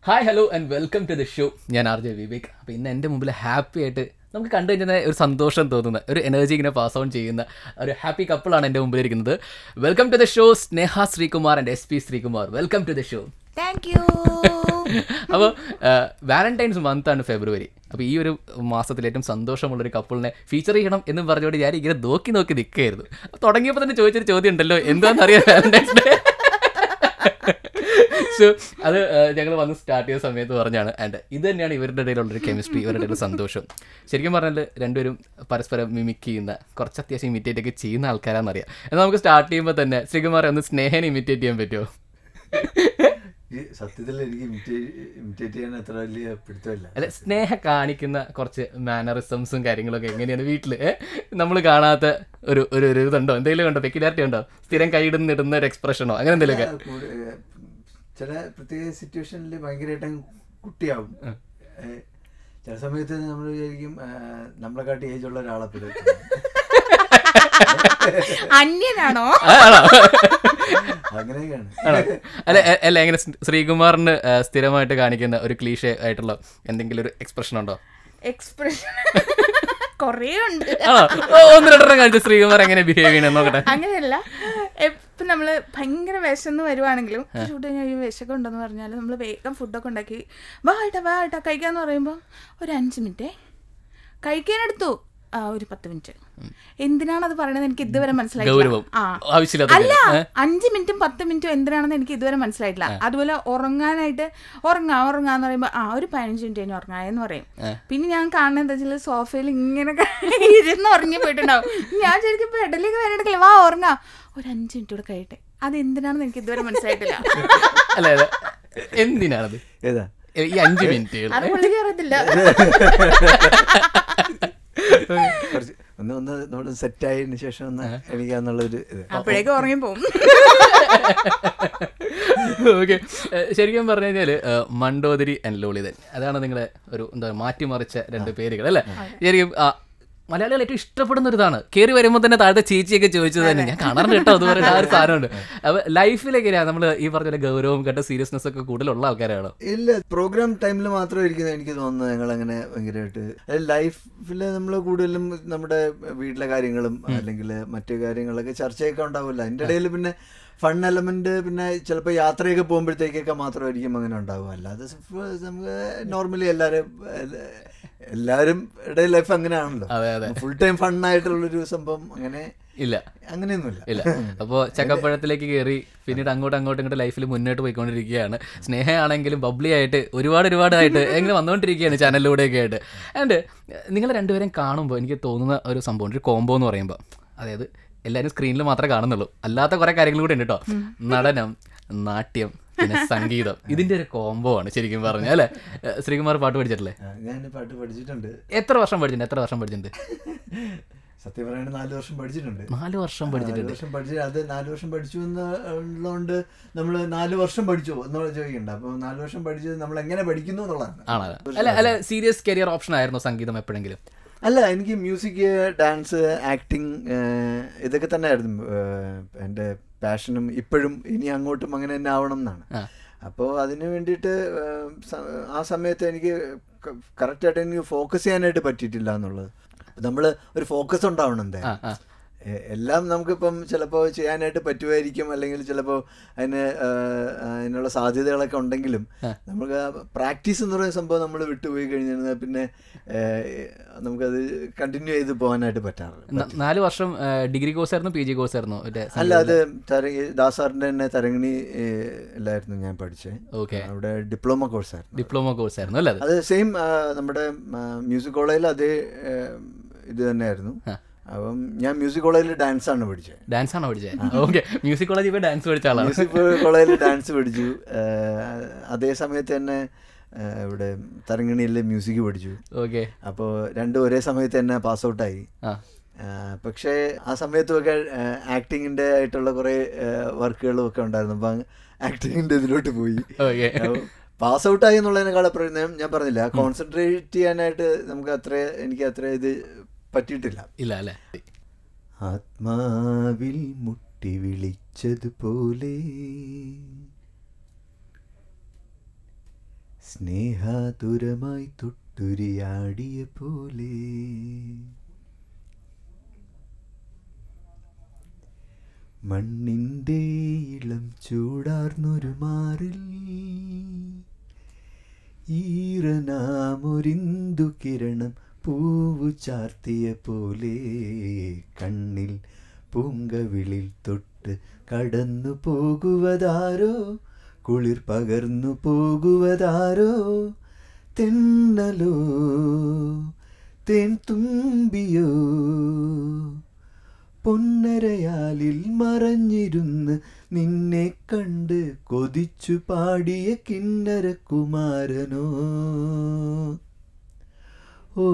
Hi hello and welcome to the show ഞാൻ R J Vivek അപ്പോൾ ഇന്ന് എൻ്റെ മുമ്പിൽ ഹാപ്പി ആയിട്ട് നമുക്ക് കണ്ടു കഴിഞ്ഞാൽ ഒരു സന്തോഷം തോന്നുന്ന ഒരു എനർജി ഇങ്ങനെ പാസ് ഓൺ ചെയ്യുന്ന ഒരു ഹാപ്പി കപ്പിളാണ് എൻ്റെ മുമ്പിലിരിക്കുന്നത് welcome to the show Sneha Sreekumar and S P Sreekumar welcome to the show thank you അപ്പോൾ വാലന്റൈൻസ് മന്ത് ആണ് ഫെബ്രുവരി അപ്പോൾ ഈ ഒരു മാസത്തിൽ ഏറ്റവും സന്തോഷമുള്ളൊരു കപ്പിളിനെ ഫീച്ചർ ചെയ്യണം എന്ന് പറഞ്ഞുകൊണ്ട് ഞാൻ ഇങ്ങനെ നോക്കി നോക്കി നിൽക്കുകയായിരുന്നു തുടങ്ങിയപ്പോൾ തന്നെ ചോദിച്ചൊരു ചോദ്യം ഉണ്ടല്ലോ എന്താണെന്ന് അറിയാം വാലന്റൈൻസ് ഡേ സോ അത് ഞങ്ങൾ വന്ന് സ്റ്റാർട്ട് ചെയ്ത സമയത്ത് പറഞ്ഞാണ് ആൻഡ് ഇത് തന്നെയാണ് ഇവരുടെ ഇടയിലുള്ളൊരു കെമിസ്ട്രി ഇവരുടെ ഇടയിലുള്ള സന്തോഷം ശരിക്കും പറഞ്ഞാൽ രണ്ടുപേരും പരസ്പരം മിമിക് ചെയ്യുന്ന കുറച്ച് അത്യാവശ്യം ഇമിറ്റേറ്റ് ഒക്കെ ചെയ്യുന്ന ആൾക്കാരാണെന്നറിയാം എന്നാൽ നമുക്ക് സ്റ്റാർട്ട് ചെയ്യുമ്പോൾ തന്നെ ശ്രീകുമാർ ഒന്ന് സ്നേഹനെ ഇമിറ്റേറ്റ് ചെയ്യാൻ പറ്റുമോ ഈ സത്യത്തിൽ എനിക്ക് ഇമിറ്റേറ്റ് ചെയ്യാൻ അത്ര വലിയ പിടുത്തമില്ല അല്ല സ്നേഹ കാണിക്കുന്ന കുറച്ച് മാനറിസംസും കാര്യങ്ങളൊക്കെ എങ്ങനെയാണ് വീട്ടിൽ നമ്മൾ കാണാത്ത ഒരു ഒരു ഒരു ഇതുണ്ടോ എന്തെങ്കിലും ഉണ്ടോ പെക്യുലാരിറ്റി ഉണ്ടോ സ്ഥിരം കൈയിടുന്ന ഇടുന്ന ഒരു എക്സ്പ്രഷനോ അങ്ങനെ എന്തെങ്കിലുമൊക്കെ കൂടെ, ഏ, ചില പ്രത്യേക സിറ്റുവേഷനിൽ ഭയങ്കരമായിട്ട് കുട്ടിയാവും ഏ, ചില സമയത്ത് നമ്മൾ വിചാരിക്കും ഏ, നമ്മളെക്കാട്ടി ഏജ് ഉള്ള ഒരാളെ പോലെ അന്യനാണോ ആ, ആണോ അങ്ങനെയൊക്കെയാണ് ആണോ അല്ല എ- അല്ല എങ്ങനെ ശ്രീ- ശ്രീകുമാറിന് ആ, സ്ഥിരമായിട്ട് കാണിക്കുന്ന ഒരു ക്ലീഷ ആയിട്ടുള്ള എന്തെങ്കിലും ഒരു എക്സ്പ്രഷൻ ഉണ്ടോ എക്സ്പ്രഷൻ കൊറേ ഉണ്ട് ആണോ ഓ, ഒന്ന് രണ്ടെണ്ണം കാണിച്ച ശ്രീകുമാർ എങ്ങനെ ബിഹേവ് ചെയ്യണം നോക്കട്ടെ അങ്ങനെയല്ല എപ്പം നമ്മള് ഭയങ്കര വിശന്ന് വരുവാണെങ്കിലും ഷൂട്ട് കഴിഞ്ഞാൽ ഈ വിശക്കം ഉണ്ടെന്ന് പറഞ്ഞാൽ നമ്മൾ വേഗം ഫുഡൊക്കെ ഉണ്ടാക്കി വാ ഏട്ടാ വാ ഏട്ടാ കഴിക്കാന്ന് പറയുമ്പോൾ ഒരു അഞ്ച് മിനിറ്റേ കഴിക്കാനെടുത്തു ആ ഒരു പത്ത് മിനിറ്റ് എന്തിനാണ് അത് പറയണത് എനിക്ക് ഇതുവരെ മനസ്സിലായിട്ടില്ല ഗൗരവം ആ ആവശ്യമില്ലാത്ത അല്ല കാര്യം. ഏ? അഞ്ച് മിനിറ്റും പത്ത് മിനിറ്റും എന്തിനാണെന്ന് എനിക്ക് ഇതുവരെ മനസ്സിലായിട്ടില്ല അതുപോലെ ഉറങ്ങാനായിട്ട് ഉറങ്ങാ ഉറങ്ങാന്ന് പറയുമ്പോൾ ആ ഒരു പതിനഞ്ച് മിനിറ്റ് കഴിഞ്ഞ് ഉറങ്ങാ എന്ന് പറയും പിന്നെ ഞാൻ കാണുന്നത് എന്താ വെച്ചാൽ സോഫയിൽ ഇങ്ങനെ ഇരുന്ന് ഉറങ്ങി പോയിട്ടുണ്ടാവും ഞാൻ ശരിക്കും ബെഡിലേക്ക് വരണമെങ്കിൽ വാ ഉറങ്ങാ ഒരു അഞ്ച് മിനിറ്റ് കൂടെ കഴിയട്ടെ അത് എന്തിനാണെന്ന് എനിക്ക് ഇതുവരെ മനസ്സിലായിട്ടില്ല അല്ല അല്ല എന്തിനാണത് ഏതാ ഈ അഞ്ച് മിനിറ്റുകൾ അത് പുള്ളിക്ക് അറിയത്തില്ല കുറച്ച് ഒന്ന് ഒന്ന് നമ്മൾ സെറ്റ് ആയതിനു ശേഷം ഒന്ന് എണീക്കാന്നുള്ളൊരു ഇത് അപ്പോഴേക്കും ഉറങ്ങി പോകും ഓക്കെ ശരിക്കും പറഞ്ഞു കഴിഞ്ഞാൽ മണ്ടോദരി ആൻഡ് ലോളിതൻ അതാണ് നിങ്ങളെ ഒരു എന്താ മാറ്റിമറിച്ച രണ്ട് പേരുകൾ അല്ലേ ശരിക്കും ആ, മലയാളികൾ ഏറ്റവും ഇഷ്ടപ്പെടുന്ന ഒരു ഇതാണ് കയറി വരുമ്പോൾ തന്നെ താഴത്തെ ചേച്ചിയൊക്കെ ചോദിച്ചത് തന്നെ ഞാൻ കാണാറുണ്ട് കേട്ടോ അത് പറയുന്ന ആ ഒരു സാധനമുണ്ട് അപ്പൊ ലൈഫിലെങ്ങനെയാണ് നമ്മൾ ഈ പറഞ്ഞ പോലെ ഗൗരവം കേട്ട സീരിയസ്നെസ് ഒക്കെ കൂടുതലുള്ള ആൾക്കാരാണോ ഇല്ല പ്രോഗ്രാം ടൈമിൽ മാത്രമായിരിക്കും എനിക്ക് തോന്നുന്നത് ഞങ്ങൾ അങ്ങനെ ഭയങ്കരമായിട്ട് ലൈഫിൽ നമ്മൾ കൂടുതലും നമ്മുടെ വീട്ടിലെ കാര്യങ്ങളും അല്ലെങ്കിൽ മറ്റു കാര്യങ്ങളൊക്കെ ചർച്ചയൊക്കെ ഉണ്ടാവില്ല അതിൻ്റെ ഇടയിൽ പിന്നെ ഫൺ എലമെന്റ് പിന്നെ ചിലപ്പോൾ യാത്രയൊക്കെ പോകുമ്പോഴത്തേക്കൊക്കെ മാത്രമായിരിക്കും അങ്ങനെ ഉണ്ടാവും അല്ലാതെ സ് നമുക്ക് നോർമലി എല്ലാവരും എല്ലാവരും ഇടയിൽ ലൈഫ് അങ്ങനെയാണല്ലോ അതെ അതെ ഫുൾ ടൈം ഫണ്ണായിട്ടുള്ളൊരു സംഭവം അങ്ങനെ ഇല്ല അങ്ങനെയൊന്നുമില്ല ഇല്ല അപ്പോൾ ചക്കപ്പഴത്തിലേക്ക് കയറി പിന്നീട് അങ്ങോട്ട് അങ്ങോട്ടും ഇങ്ങോട്ട് ലൈഫിൽ മുന്നോട്ട് പോയിക്കൊണ്ടിരിക്കുകയാണ് സ്നേഹമാണെങ്കിലും ബബ്ലി ആയിട്ട് ഒരുപാട് ഒരുപാടായിട്ട് എങ്ങനെ വന്നുകൊണ്ടിരിക്കുകയാണ് ചാനലിലൂടെയൊക്കെ ആയിട്ട് ആൻഡ് നിങ്ങൾ രണ്ടുപേരും കാണുമ്പോൾ എനിക്ക് തോന്നുന്ന ഒരു സംഭവം ഒരു കോംബോ എന്ന് പറയുമ്പോൾ അതായത് എല്ലാവരും സ്ക്രീനിൽ മാത്രമേ കാണുന്നുള്ളൂ അല്ലാത്ത കുറേ കാര്യങ്ങൾ കൂടി ഉണ്ട് കേട്ടോ നടനം നാട്യം പിന്നെ സംഗീതം ഇതിൻ്റെ ഒരു കോംബോ ആണ് ശരിക്കും പറഞ്ഞാൽ അല്ലേ ശ്രീകുമാർ പാട്ട് പഠിച്ചിട്ടില്ലേ ആ, ഞാൻ പാട്ട് പഠിച്ചിട്ടുണ്ട് എത്ര വർഷം പഠിച്ചിട്ടുണ്ട് എത്ര വർഷം പഠിച്ചിട്ടുണ്ട് സത്യം പറയുകയാണെങ്കിൽ നാല് വർഷം പഠിച്ചിട്ടുണ്ട് നാല് വർഷം നാല് പഠിച്ചിട്ടുണ്ട് വർഷം പഠിച്ചു അത് നാല് വർഷം പഠിച്ചു എന്നുള്ളതുകൊണ്ട് നമ്മൾ നാല് വർഷം പഠിച്ചോ എന്നുള്ള ചോദിക്കണ്ട അപ്പൊ നാല് വർഷം പഠിച്ചത് നമ്മൾ എങ്ങനെ പഠിക്കുന്നു എന്നുള്ളതാണ് ആണോ അല്ല അല്ല സീരിയസ് കരിയർ ഓപ്ഷൻ ആയിരുന്നു സംഗീതം എപ്പോഴെങ്കിലും അല്ല എനിക്ക് മ്യൂസിക് ഡാൻസ് ആക്ടിങ് ഇതൊക്കെ തന്നെ ആയിരുന്നു എൻ്റെ പാഷനും ഇപ്പോഴും ഇനി അങ്ങോട്ടും അങ്ങനെ തന്നെ ആവണം എന്നാണ് ആ. അപ്പോൾ അതിന് വേണ്ടിയിട്ട് ഏഹ്, സ- ആ സമയത്ത് എനിക്ക് കറക്റ്റായിട്ട് എനിക്ക് ഫോക്കസ് ചെയ്യാനായിട്ട് പറ്റിയിട്ടില്ല എന്നുള്ളത് നമ്മൾ ഒരു ഫോക്കസ് ഉണ്ടാവണം എന്തായാലും ആ ആ എ- എല്ലാം നമുക്കിപ്പം ചിലപ്പോൾ ചെയ്യാനായിട്ട് പറ്റുമായിരിക്കും അല്ലെങ്കിൽ ചിലപ്പോൾ അതിന് ആ, അതിനുള്ള സാധ്യതകളൊക്കെ ഉണ്ടെങ്കിലും നമുക്ക് പ്രാക്ടീസ് എന്ന് പറയുന്ന സംഭവം നമ്മൾ വിട്ടുപോയി കഴിഞ്ഞാൽ പിന്നെ ഏ, നമുക്കത് കണ്ടിന്യൂ ചെയ്ത് പോകാനായിട്ട് പറ്റാറില്ല ന- നാല് വർഷം ഡിഗ്രി കോഴ്സ് ആയിരുന്നു പി ജി കോഴ്സ് ആയിരുന്നു മറ്റേ അല്ല അത് തരങ്ങി ദാസാറിൻ്റെ തന്നെ തരങ്ങണി എല്ലായിരുന്നു ഞാൻ പഠിച്ചത് ഓക്കെ അവിടെ ഡിപ്ലോമ കോഴ്സായിരുന്നു ഡിപ്ലോമ കോഴ്സ് ആയിരുന്നു അല്ലേ അത് അത് സെയിം നമ്മുടെ മ്യൂസിക് കോളേജിൽ അതേ ഏ, ഇത് തന്നെയായിരുന്നു അപ്പം ഞാൻ മ്യൂസിക് കോളേജിൽ ഡാൻസ് ആണ് പഠിച്ചത് ഡാൻസ് ആണോ പഠിച്ചത് ഓക്കെ മ്യൂസിക് കോളേജിൽ പോയി ഡാൻസ് പഠിച്ച ആളാണ് മ്യൂസിക് കോളേജിൽ ഡാൻസ് പഠിച്ചു ഏഹ് അതേ സമയത്ത് തന്നെ ഏഹ് ഇവിടെ തരങ്ങണിയിൽ മ്യൂസിക് പഠിച്ചു ഓക്കെ അപ്പോൾ രണ്ടും ഒരേ സമയത്ത് തന്നെ പാസ് ഔട്ടായി ആ പക്ഷേ ആ സമയത്തുമൊക്കെ ആക്ടിങ്ങിൻ്റെ ആയിട്ടുള്ള കുറേ വർക്കുകളും ഒക്കെ ഉണ്ടായിരുന്നു അപ്പം ആക്ടിങ്ങിൻ്റെ ഇതിലോട്ട് പോയി ഓക്കെ പാസ് ഔട്ടായി എന്നുള്ളതിനേക്കാളപ്പുറം ഞാൻ- ഞാൻ പറഞ്ഞില്ല കോൺസെൻട്രേറ്റ് ചെയ്യാനായിട്ട് നമുക്ക് അത്ര എനിക്ക് അത്ര ഇത് പറ്റിയിട്ടില്ല ഇല്ല അല്ലേ ആത്മാവിൽ മുട്ടി വിളിച്ചതുപോലെ സ്നേഹാതുരമായി തൊട്ടുരിയാടിയ പോലെ മണ്ണിൻ്റെ ഇളം ചൂടാർന്നൊരു മാറിൽ ഈറനാമൊരിന്തു കിരണം പൂവു ചാർത്തിയ പോലെ കണ്ണിൽ പൂങ്കവിളിൽ തൊട്ട് കടന്നു പോകുവതാരോ കുളിർ പകർന്നു പോകുവതാരോ തെന്നലോ തേൻ തുമ്പിയോ പൊന്നരയാലിൽ മറഞ്ഞിരുന്ന് നിന്നെ കണ്ട് കൊതിച്ചു പാടിയ കിന്നര കുമാരനോ ഓ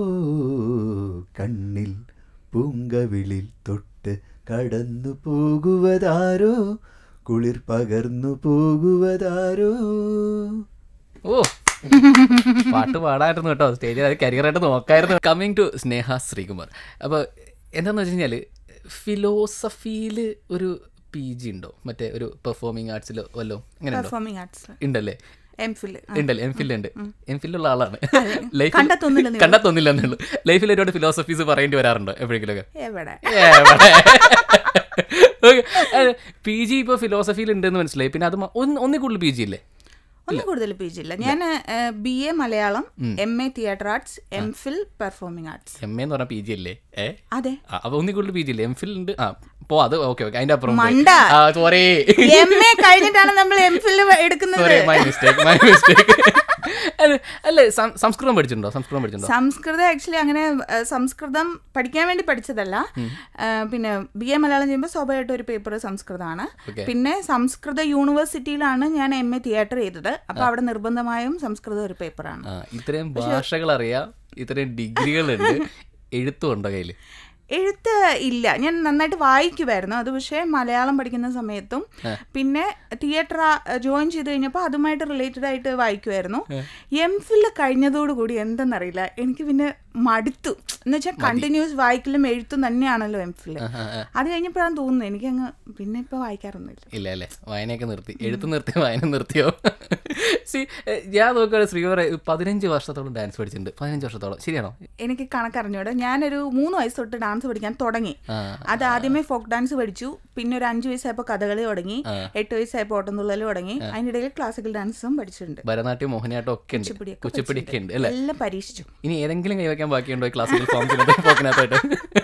കണ്ണിൽ പൂങ്കവിളിൽ തൊട്ട് കടന്നു പോകുവതാരോ കുളിർ പകർന്നു പോകുവതാരോ ഓ പാട്ട് പാടായിരുന്നു കേട്ടോ സ്റ്റേജിൽ അത് കരിയറായിട്ട് നോക്കായിരുന്നു കമ്മിങ് ടു സ്നേഹ ശ്രീകുമാർ അപ്പോൾ എന്താണെന്ന് വെച്ച് കഴിഞ്ഞാൽ ഫിലോസഫിയിൽ ഒരു പി ജി ഉണ്ടോ മറ്റേ ഒരു പെർഫോമിംഗ് ആർട്സിലോ വല്ലോ അങ്ങനെ ഉണ്ടോ പെർഫോമിംഗ് ആർട്സ് ഉണ്ടല്ലേ എം ഫില് ഉണ്ടല്ലേ എം ഫിൽ ഉണ്ട് എം ഫില്ലുള്ള ആളാണ് ലൈഫിൽ കണ്ടെത്തുന്നില്ലെന്നേ കണ്ടെത്തൊന്നില്ലെന്നുള്ളൂ ലൈഫിൽ ഒരുപാട് ഫിലോസഫീസ് പറയേണ്ടി വരാറുണ്ടോ എപ്പോഴെങ്കിലുമൊക്കെ എവിടെ പി ജി ഇപ്പോൾ ഫിലോസഫിയിൽ ഉണ്ടെന്ന് മനസ്സിലായി പിന്നെ അത് മ- ഒന്ന് ഒന്നിൽ കൂടുതൽ പി ജി ഇല്ലേ ഒന്നും കൂടുതൽ പി ജി ഇല്ല ഞാൻ B A Malayalam M A theatre arts M Phil performing arts M A എന്ന് പറഞ്ഞാൽ പി ജി അല്ലേ ഏ അതെ ആ, അപ്പൊ ഒന്നിൽ കൂടുതൽ പി ജി ഇല്ലേ എം ഫിൽ ഉണ്ട് ആ പോ അത് ഓക്കെ ഓക്കെ അതിന്റെ അപ്പുറം മണ്ട. സോറി എം എ കഴിഞ്ഞിട്ടാണ് നമ്മൾ എം ഫിൽ എടുക്കുന്നത് sorry my mistake my mistake അല്ലേ സം- സംസ്കൃതം പഠിച്ചിട്ടുണ്ടോ സംസ്കൃതം പഠിച്ചിട്ടുണ്ടോ സംസ്കൃതം ആക്ച്വലി അങ്ങനെ ഏഹ്, സംസ്കൃതം പഠിക്കാൻ വേണ്ടി പഠിച്ചതല്ല ഏഹ്, പിന്നെ ബി എ മലയാളം ചെയ്യുമ്പോൾ സ്വാഭാവികമായിട്ടും ഒരു പേപ്പർ സംസ്കൃതമാണ് Okay. പിന്നെ സംസ്കൃത യൂണിവേഴ്സിറ്റിയിലാണ് ഞാൻ എം എ തിയേറ്റർ ചെയ്തത് അപ്പോൾ അവിടെ നിർബന്ധമായും സംസ്കൃതം ഒരു പേപ്പറാണ് ആ ഇത്രയും ഭാഷകൾ അറിയാം ഇത്രയും ഡിഗ്രികളുണ്ട് എഴുത്തും ഉണ്ടോ കയ്യിൽ എഴുത്ത് ഇല്ല ഞാൻ നന്നായിട്ട് വായിക്കുമായിരുന്നു അത് പക്ഷേ മലയാളം പഠിക്കുന്ന സമയത്തും പിന്നെ തിയേറ്റർ ജോയിൻ ചെയ്ത് കഴിഞ്ഞപ്പോൾ അതുമായിട്ട് റിലേറ്റഡ് ആയിട്ട് വായിക്കുമായിരുന്നു എം ഫിൽ കഴിഞ്ഞതോടുകൂടി എന്തെന്നറിയില്ല എനിക്ക് പിന്നെ മടുത്തു എന്ന് വെച്ചാൽ കണ്ടിന്യൂസ് വായിക്കലും എഴുത്തും തന്നെയാണല്ലോ എം ഫിൽ അത് കഴിഞ്ഞപ്പോഴാണ് തോന്നുന്നത് എനിക്കങ്ങ് പിന്നെ ഇപ്പോൾ വായിക്കാറൊന്നുമില്ല ഇല്ല അല്ലേ വായനയൊക്കെ നിർത്തി എഴുത്ത് നിർത്തി വായന നിർത്തിയോ സി ഞാൻ നോക്കുകയാണെങ്കിൽ ശ്രീകുമാർ പതിനഞ്ച് വർഷത്തോളം ഡാൻസ് പഠിച്ചിട്ടുണ്ട് പതിനഞ്ച് വർഷത്തോളം ശരിയാണോ എനിക്ക് കണക്കറിഞ്ഞൂടെ ഞാനൊരു മൂന്ന് വയസ്സ് തൊട്ട് ഡാൻസ് പഠിക്കാൻ തുടങ്ങി ആ അത് ആദ്യമേ ഫോക്ക് ഡാൻസ് പഠിച്ചു പിന്നെ ഒരു അഞ്ച് വയസ്സായപ്പോൾ കഥകളി തുടങ്ങി എട്ട് വയസ്സായപ്പോൾ ഓട്ടംതുള്ളൽ തുടങ്ങി അതിനിടയിൽ ക്ലാസിക്കൽ ഡാൻസും പഠിച്ചിട്ടുണ്ട് ഭരതനാട്യം മോഹിനിയാട്ടം ഒക്കെ ഉണ്ട് കുച്ചിപ്പുടിയൊക്കെ കുച്ചിപ്പിടിയൊക്കെ ഉണ്ട് അല്ലേ എല്ലാം പരീക്ഷിച്ചു ഇനി ഏതെങ്കിലും കൈവയ്ക്കാൻ ബാക്കിയുണ്ടോ ഈ ക്ലാസിക്കൽ ഫോംസിനകത്ത് ഫോക്കിനകത്തായിട്ട്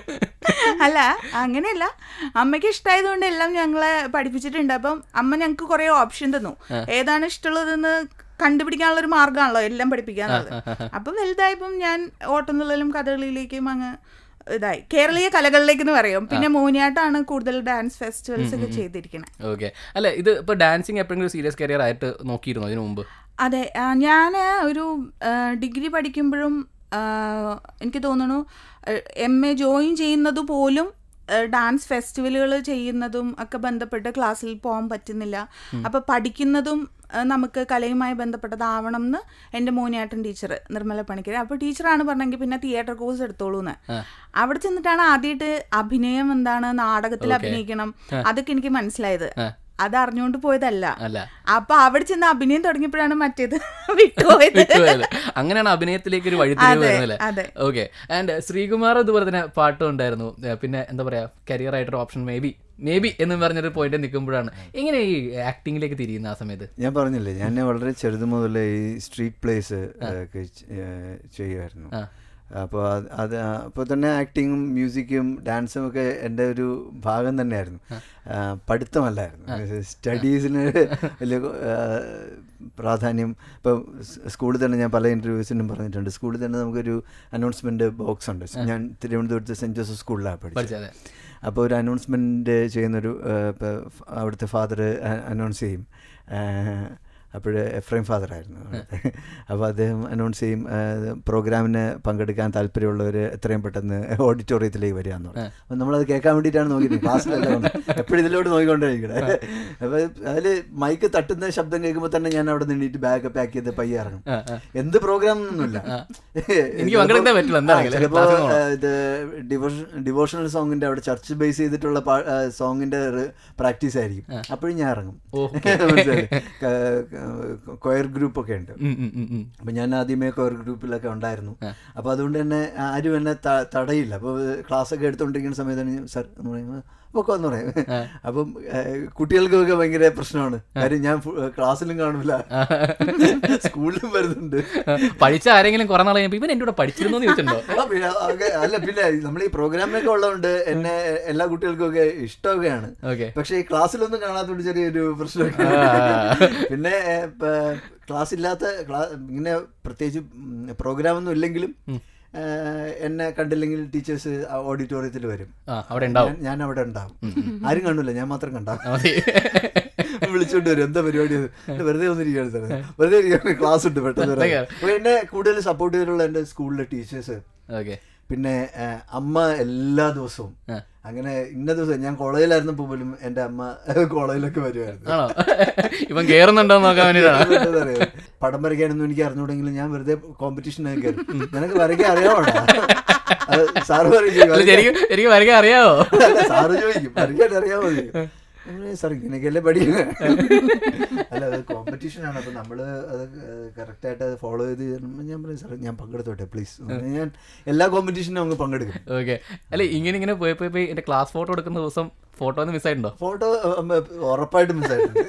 അല്ല അങ്ങനെയല്ല അമ്മയ്ക്ക് ഇഷ്ടമായതുകൊണ്ട് എല്ലാം ഞങ്ങളെ പഠിപ്പിച്ചിട്ടുണ്ട് അപ്പം അമ്മ ഞങ്ങൾക്ക് കുറേ ഓപ്ഷൻ തന്നു ഏതാണ് ഇഷ്ടമുള്ളതെന്ന് കണ്ടുപിടിക്കാനുള്ള ഒരു മാർഗ്ഗമാണല്ലോ എല്ലാം പഠിപ്പിക്കാനുള്ളത് അപ്പം വലുതായപ്പം ഞാൻ ഓട്ടംതുള്ളലും കഥകളിയിലേക്കും അങ്ങ് ഇതായി കേരളീയ കലകളിലേക്ക് എന്ന് പറയും പിന്നെ മോഹിനിയാട്ടാണ് കൂടുതൽ ഡാൻസ് ഫെസ്റ്റിവൽസ് ഒക്കെ ചെയ്തിരിക്കുന്നത് ഓക്കെ അല്ല ഇത് ഇപ്പോൾ ഡാൻസിങ് എപ്പോഴെങ്കിലും സീരിയസ് കരിയർ ആയിട്ട് നോക്കിയിരുന്നോ ഇതിനു മുമ്പ് അതെ ഞാൻ ഒരു ഡിഗ്രി പഠിക്കുമ്പോഴും ആ, എനിക്ക് തോന്നുന്നു എം എ ജോയിൻ ചെയ്യുന്നത് പോലും ഡാൻസ് ഫെസ്റ്റിവലുകൾ ചെയ്യുന്നതും ഒക്കെ ബന്ധപ്പെട്ട് ക്ലാസ്സിൽ പോകാൻ പറ്റുന്നില്ല അപ്പോൾ പഠിക്കുന്നതും ആ, നമുക്ക് കലയുമായി ബന്ധപ്പെട്ടതാവണം എന്ന് എൻ്റെ മോനിയാട്ടൻ ടീച്ചർ നിർമ്മല പണിക്കർ അപ്പോൾ ടീച്ചറാണ് പറഞ്ഞെങ്കിൽ പിന്നെ തിയേറ്റർ കോഴ്സ് എടുത്തോളൂ എന്ന് അവിടെ ചെന്നിട്ടാണ് ആദ്യമായിട്ട് അഭിനയം എന്താണ് നാടകത്തിൽ അഭിനയിക്കണം അതൊക്കെ എനിക്ക് മനസ്സിലായത് അത് അറിഞ്ഞുകൊണ്ട് പോയതല്ല അല്ല അപ്പൊ അവിടെ ചെന്ന് അഭിനയം തുടങ്ങിയപ്പോഴാണ് മറ്റേത് വിട്ടുപോയത് വിട്ടുപോയത്. അങ്ങനെയാണ് അഭിനയത്തിലേക്ക് ഒരു വഴിത്തിരിവ് അതെ, വരുന്നത് അതെ. ഓക്കെ ആൻഡ് ശ്രീകുമാർ ഇതുപോലെ തന്നെ പാട്ടും ഉണ്ടായിരുന്നു ഏ, പിന്നെ എന്താ പറയാ കരിയർ ആയിട്ടൊരു option maybe maybe എന്ന് പറഞ്ഞൊരു പോയിന്റ് നിൽക്കുമ്പോഴാണ് എങ്ങനെ ഈ ആക്ടിങ്ങിലേക്ക് തിരിയുന്ന ആ സമയത്ത് ഞാൻ പറഞ്ഞില്ലേ ഞാൻ വളരെ ചെറുത് മുതലേ ഈ സ്ട്രീറ്റ് പ്ലേസ് ഒക്കെ ചെ- ഏഹ് ചെയ്യുമായിരുന്നു അപ്പോൾ അത് അപ്പോൾ തന്നെ ആക്ടിങ്ങും മ്യൂസിക്കും ഡാൻസും ഒക്കെ എൻ്റെ ഒരു ഭാഗം തന്നെയായിരുന്നു ആ, പഠിത്തമല്ലായിരുന്നു സ്റ്റഡീസിന് വലിയ ആ, പ്രാധാന്യം ഇപ്പോൾ സ്കൂളിൽ തന്നെ ഞാൻ പല ഇൻ്റർവ്യൂസിനും പറഞ്ഞിട്ടുണ്ട് സ്കൂളിൽ തന്നെ നമുക്കൊരു അനൗൺസ്മെൻറ്റ് ബോക്സ് ഉണ്ട് ഞാൻ തിരുവനന്തപുരത്ത് സെൻറ്റ് ജോസഫ് സ്കൂളിലാണ് പഠിച്ചത് പഠിച്ചത് അപ്പോൾ ഒരു അനൗൺസ്മെൻറ്റ് ചെയ്യുന്നൊരു ആ, ഇപ്പൊ ഫ് അവിടുത്തെ ഫാദർ അനൗൺസ് ചെയ്യും അപ്പോൾ എഫ്രൈം ഫാദർ ആയിരുന്നു അവിടുത്തെ. അപ്പോൾ അദ്ദേഹം അനൗൺസ് ചെയ്യും ആ, പ്രോഗ്രാമിന് പങ്കെടുക്കാൻ താല്പര്യമുള്ളവർ എത്രയും പെട്ടെന്ന് ഓഡിറ്റോറിയത്തിലേക്ക് വരിക എന്ന് പറയും അപ്പോൾ നമ്മളത് കേൾക്കാൻ വേണ്ടിയിട്ടാണ് നോക്കിയിരുന്നത് ക്ലാസ്സിലല്ല എപ്പോഴും ഇതിലോട്ട് നോക്കിക്കൊണ്ടിരിക്കണേ അപ്പോൾ അതിൽ മൈക്ക് തട്ടുന്ന ശബ്ദം കേൾക്കുമ്പോൾ തന്നെ ഞാൻ അവിടെ നിന്നിട്ട് ബാഗ് പാക്ക് ചെയ്ത് പയ്യെ ഇറങ്ങും എന്ത് പ്രോഗ്രാം ഒന്നുമില്ല എനിക്ക് പങ്കെടുക്കാൻ പറ്റില്ല, എന്താണെങ്കിലും. ചിലപ്പോൾ ക്ലാസ്സിൽ പോകണം. ഇത് ഡിവോഷൻ ഡിവോഷണൽ സോങ്ങിന്റെ അവിടെ ചർച്ച് ബേസ് ചെയ്തിട്ടുള്ള സോങ്ങിന്റെ പ്രാക്ടീസ് ആയിരിക്കും അപ്പോഴും ഞാൻ ഇറങ്ങും മനസ്സിലായില്ലേ? ക- ക- കൊയർ ഗ്രൂപ്പൊക്കെ ഉണ്ട് ഉം, ഉം, ഉം, ഉം. അപ്പം ഞാൻ ആദ്യമേ കൊയർ ഗ്രൂപ്പിലൊക്കെ ഉണ്ടായിരുന്നു അപ്പോൾ അതുകൊണ്ട് തന്നെ ആരും എന്നെ ത- തടയില്ല അപ്പോൾ ക്ലാസ്സൊക്കെ എടുത്തുകൊണ്ടിരിക്കുന്ന സമയത്താണ് ഞാൻ സാർ എന്ന് പറയുന്നത് പൊക്കോ എന്ന് പറയും അപ്പം ഏഹ്, കുട്ടികൾക്കൊക്കെ ഭയങ്കര പ്രശ്നമാണ് കാര്യം ഞാൻ ഫു- ക്ലാസ്സിലും കാണില്ല സ്കൂളിലും വരുന്നുണ്ട് പഠിച്ച ആരെങ്കിലും കുറെ നാൾ കഴിയുമ്പോൾ ഇവൻ എൻ്റെ കൂടെ പഠിച്ചിരുന്നോ എന്ന് ചോദിച്ചിട്ടുണ്ടോ ആ, പിന്നെ ആകെ- അല്ല പിന്നെ നമ്മൾ ഈ പ്രോഗ്രാമിനൊക്കെ ഉള്ളതുകൊണ്ട് എന്നെ എല്ലാ കുട്ടികൾക്കും ഒക്കെ ഇഷ്ടമൊക്കെയാണ് ഓക്കെ പക്ഷേ ഈ ക്ലാസ്സിലൊന്നും കാണാത്തോണ്ട് ചെറിയൊരു പ്രശ്നമൊക്കെ പിന്നെ ക്ലാസ് ഇല്ലാത്ത ക്ലാ ഇങ്ങനെ പ്രത്യേകിച്ച് പ്രോഗ്രാം ഒന്നും ഇല്ലെങ്കിലും ഏഹ്, എന്നെ കണ്ടില്ലെങ്കിൽ ടീച്ചേഴ്സ് ഓഡിറ്റോറിയത്തിൽ വരും ആ അവിടെ ഉണ്ടാവും ഞാൻ- ഞാൻ അവിടെ ഉണ്ടാവും ആരും കാണൂല ഞാൻ മാത്രം കണ്ടാവും മതി. വിളിച്ചോണ്ട് വരും എന്താ പരിപാടി അത്? "ഇത് വെറുതെ ഒന്നിരിക്കുകയാണ് സാറേ വെറുതെ ഇരിക്കുകയാണ് ക്ലാസ് ഉണ്ട് പെട്ടെന്ന് വരാൻ." അപ്പൊ എന്നെ കൂടുതൽ സപ്പോർട്ട് ചെയ്തിട്ടുള്ള എൻ്റെ സ്കൂളിലെ ടീച്ചേഴ്സ് ഓക്കെ പിന്നെ ഏഹ്, അമ്മ എല്ലാ ദിവസവും അങ്ങനെ ഇന്ന ദിവസം ഞാൻ കോളേജിലായിരുന്നപ്പോൾ പോലും എൻ്റെ അമ്മ കോളേജിലൊക്കെ വരുമായിരുന്നു ആണോ ഇവൻ കേറുന്നുണ്ടോ എന്ന് നോക്കാൻ വേണ്ടിയിട്ടാണ് എന്താ പറയാ, പടം വരയ്ക്കാനൊന്നും എനിക്ക് അറിഞ്ഞൂടെങ്കിലും ഞാൻ വെറുതെ കോമ്പറ്റീഷൻ കയറി നിനക്ക് വരയ്ക്കാൻ അറിയാമോടാ അത് സാറ് പറയും അല്ല, ശരിക്കും ശരിക്കും വരയ്ക്കാൻ അറിയാവോ അല്ല, സാറ് ചോദിക്കും വരയ്ക്കാൻ അറിയാമോ ചോദിക്കും. ഞാൻ പറയും, സാർ ഇങ്ങനെയൊക്കെയല്ലേ പഠിക്കുന്നത് അല്ല അത് കോമ്പറ്റീഷൻ ആണ് അപ്പൊ നമ്മള് അത് കറക്റ്റ് ആയിട്ട് അത് ഫോളോ ചെയ്ത് ചെയ്യുമ്പോൾ ഞാൻ പറയും സാർ ഞാൻ പങ്കെടുത്തോട്ടെ പ്ലീസ് ഞാൻ എല്ലാ കോമ്പറ്റീഷനും അങ്ങ് പങ്കെടുക്കും ഓക്കെ അല്ല ഇങ്ങനെ ഇങ്ങനെ പോയി പോയി പോയി എന്റെ ക്ലാസ് ഫോട്ടോ എടുക്കുന്ന ദിവസം ഫോട്ടോ ഒന്ന് മിസ്സായിട്ടുണ്ടോ ഫോട്ടോ ഉറപ്പായിട്ടും മിസ്സായിട്ടുണ്ട്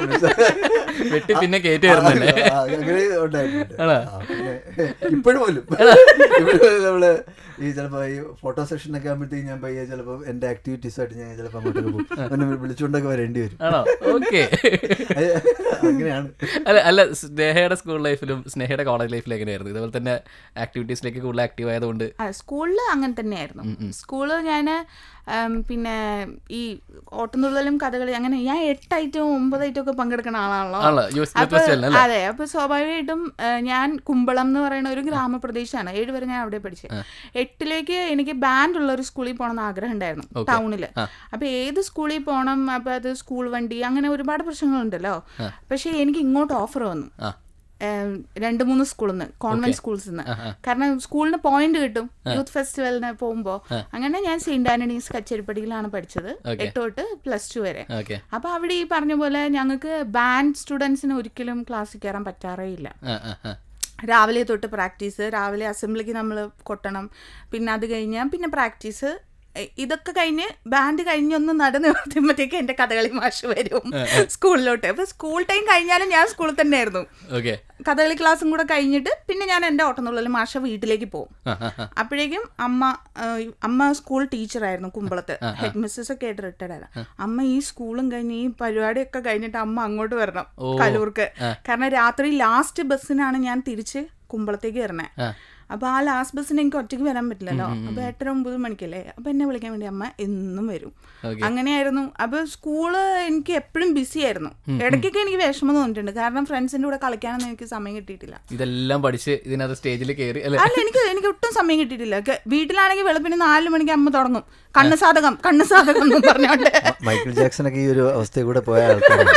വെട്ടി പിന്നെ കയറ്റി വരുന്നുണ്ട് ആ, അങ്ങനെ ഉണ്ടായിട്ടുണ്ട് ആണോ? ആ, പിന്നെ ഇപ്പോഴും പോലും ഇപ്പോഴും നമ്മള് ഈ ചിലപ്പോ ഈ ഫോട്ടോ സെഷൻ ഒക്കെ ആകുമ്പോഴത്തേക്ക് ഞാൻ പയ്യെ ചിലപ്പോ എന്റെ ആക്ടിവിറ്റീസ് ആയിട്ട് ഞാൻ ചിലപ്പോ അങ്ങോട്ടൊക്കെ പോകും എന്നെ വിളിച്ചുകൊണ്ടൊക്കെ വരേണ്ടി വരും ആണോ ഓക്കെ അത് അങ്ങനെയാണ് അല്ല അല്ല സ്നേഹയുടെ സ്കൂൾ ലൈഫിലും സ്നേഹയുടെ കോളേജ് ലൈഫിലും എങ്ങനെയായിരുന്നു ഇതുപോലെ തന്നെ ആക്ടിവിറ്റീസിലേക്ക് കൂടുതൽ ആക്റ്റീവ് ആയതുകൊണ്ട് സ്കൂളിൽ അങ്ങനെ തന്നെയായിരുന്നു സ്കൂളിൽ ഞാൻ പിന്നെ ഈ ഓട്ടംതുള്ളലും കഥകളി അങ്ങനെ ഞാൻ എട്ട് ഐറ്റവും ഒമ്പത് ഐറ്റവും ഒക്കെ പങ്കെടുക്കുന്ന ആളാണല്ലോ ആണല്ലോ യൂസ് അപ്പൊ ഫെസ്റ്റിവൽ അല്ലേ അതെ അപ്പൊ സ്വാഭാവികമായിട്ടും ആ, ഞാൻ കുമ്പളം എന്ന് പറയുന്ന ഒരു ഗ്രാമപ്രദേശമാണ് ഏഴ് വരെ ഞാൻ അവിടെ പഠിച്ചത് എട്ടിലേക്ക് എനിക്ക് ബാൻഡ് ഉള്ള ഒരു സ്കൂളിൽ പോകണം എന്ന് ആഗ്രഹം ഉണ്ടായിരുന്നു ടൗണിൽ അപ്പൊ ഏത് സ്കൂളിൽ പോകണം അപ്പൊ അത് സ്കൂൾ വണ്ടി അങ്ങനെ ഒരുപാട് പ്രശ്നങ്ങളുണ്ടല്ലോ പക്ഷെ എനിക്ക് ഇങ്ങോട്ട് ഓഫർ വന്നു ആ ഏം, രണ്ട് മൂന്ന് സ്കൂളിൽ നിന്ന് കോൺവെന്റ് സ്കൂൾസിൽ നിന്ന് കാരണം സ്കൂളിന് പോയിന്റ് കിട്ടും യൂത്ത് ഫെസ്റ്റിവലിന് പോകുമ്പോൾ അങ്ങനെ ഞാൻ സെയിന്റ് ആന്റണീസ് കച്ചേരിപ്പടിയിലാണ് പഠിച്ചത് എട്ട് തൊട്ട് പ്ലസ് ടു വരെ ഓക്കെ അപ്പൊ അവിടെ ഈ പറഞ്ഞ പോലെ ഞങ്ങൾക്ക് ബാൻഡ് സ്റ്റുഡൻസിന് ഒരിക്കലും ക്ലാസ്സിൽ കയറാൻ പറ്റാറേ ഇല്ല ആ ആ ആ രാവിലെ തൊട്ട് പ്രാക്ടീസ് രാവിലെ അസംബ്ലിക്ക് നമ്മൾ കൊട്ടണം പിന്നെ അത് കഴിഞ്ഞാൽ പിന്നെ പ്രാക്ടീസ് എ- ഇതൊക്കെ കഴിഞ്ഞ് ബാൻഡ് കഴിഞ്ഞൊന്ന് നടന്ന് വരുമ്പോഴത്തേക്ക് എൻ്റെ കഥകളി മാഷ് വരും സ്കൂളിലോട്ട് അപ്പൊ സ്കൂൾ ടൈം കഴിഞ്ഞാലും ഞാൻ സ്കൂളിൽ തന്നെയായിരുന്നു ഓക്കെ കഥകളി ക്ലാസ്സും കൂടെ കഴിഞ്ഞിട്ട് പിന്നെ ഞാൻ എൻ്റെ ഓട്ടംതുള്ളൽ മാഷ വീട്ടിലേക്ക് പോകും ആ ആ ആ അപ്പോഴേക്കും അമ്മ ആ, അമ്മ സ്കൂൾ ടീച്ചറായിരുന്നു കുമ്പളത്ത് ഹെഡ് മിസ്സസ് ഒക്കെ ആയിട്ട് റിട്ടയർഡ് ആയിരുന്നു അമ്മ ഈ സ്കൂളും കഴിഞ്ഞ് ഈ പരിപാടിയൊക്കെ കഴിഞ്ഞിട്ട് അമ്മ അങ്ങോട്ട് വരണം കലൂർക്ക് കാരണം രാത്രി ലാസ്റ്റ് ബസ്സിനാണ് ഞാൻ തിരിച്ച് കുമ്പളത്തേക്ക് വരണേ ആ. അപ്പൊ ആ ലാസ്റ്റ് ബസ്സിന് എനിക്ക് ഒറ്റയ്ക്ക് വരാൻ പറ്റില്ലല്ലോ അപ്പൊ എട്ടര ഒമ്പത് മണിക്കല്ലേ അപ്പൊ എന്നെ വിളിക്കാൻ വേണ്ടി അമ്മ എന്നും വരും Okay. അങ്ങനെയായിരുന്നു അപ്പൊ സ്കൂള് എനിക്ക് എപ്പോഴും ബിസി ആയിരുന്നു ഇടയ്ക്കൊക്കെ എനിക്ക് വിഷമം തോന്നിയിട്ടുണ്ട് കാരണം ഫ്രണ്ട്സിന്റെ കൂടെ കളിക്കാനൊന്നും എനിക്ക് സമയം കിട്ടിയിട്ടില്ല ഇതെല്ലാം പഠിച്ച് ഇതിനകത്ത് സ്റ്റേജിൽ കയറി അല്ലെ അല്ല എനിക്ക് എനിക്ക് ഒട്ടും സമയം കിട്ടിയിട്ടില്ല ഒക്കെ വീട്ടിലാണെങ്കിൽ വെളുപ്പിന് നാല് മണിക്ക് അമ്മ തുടങ്ങും കണ്ണ് സാധകം കണ്ണ് സാധകം എന്ന് പറഞ്ഞോണ്ട് മൈക്കിൾ ജാക്സൺ ഒക്കെ ഈ ഒരു അവസ്ഥയിൽ കൂടെ പോയ ആൾക്കാരാണ്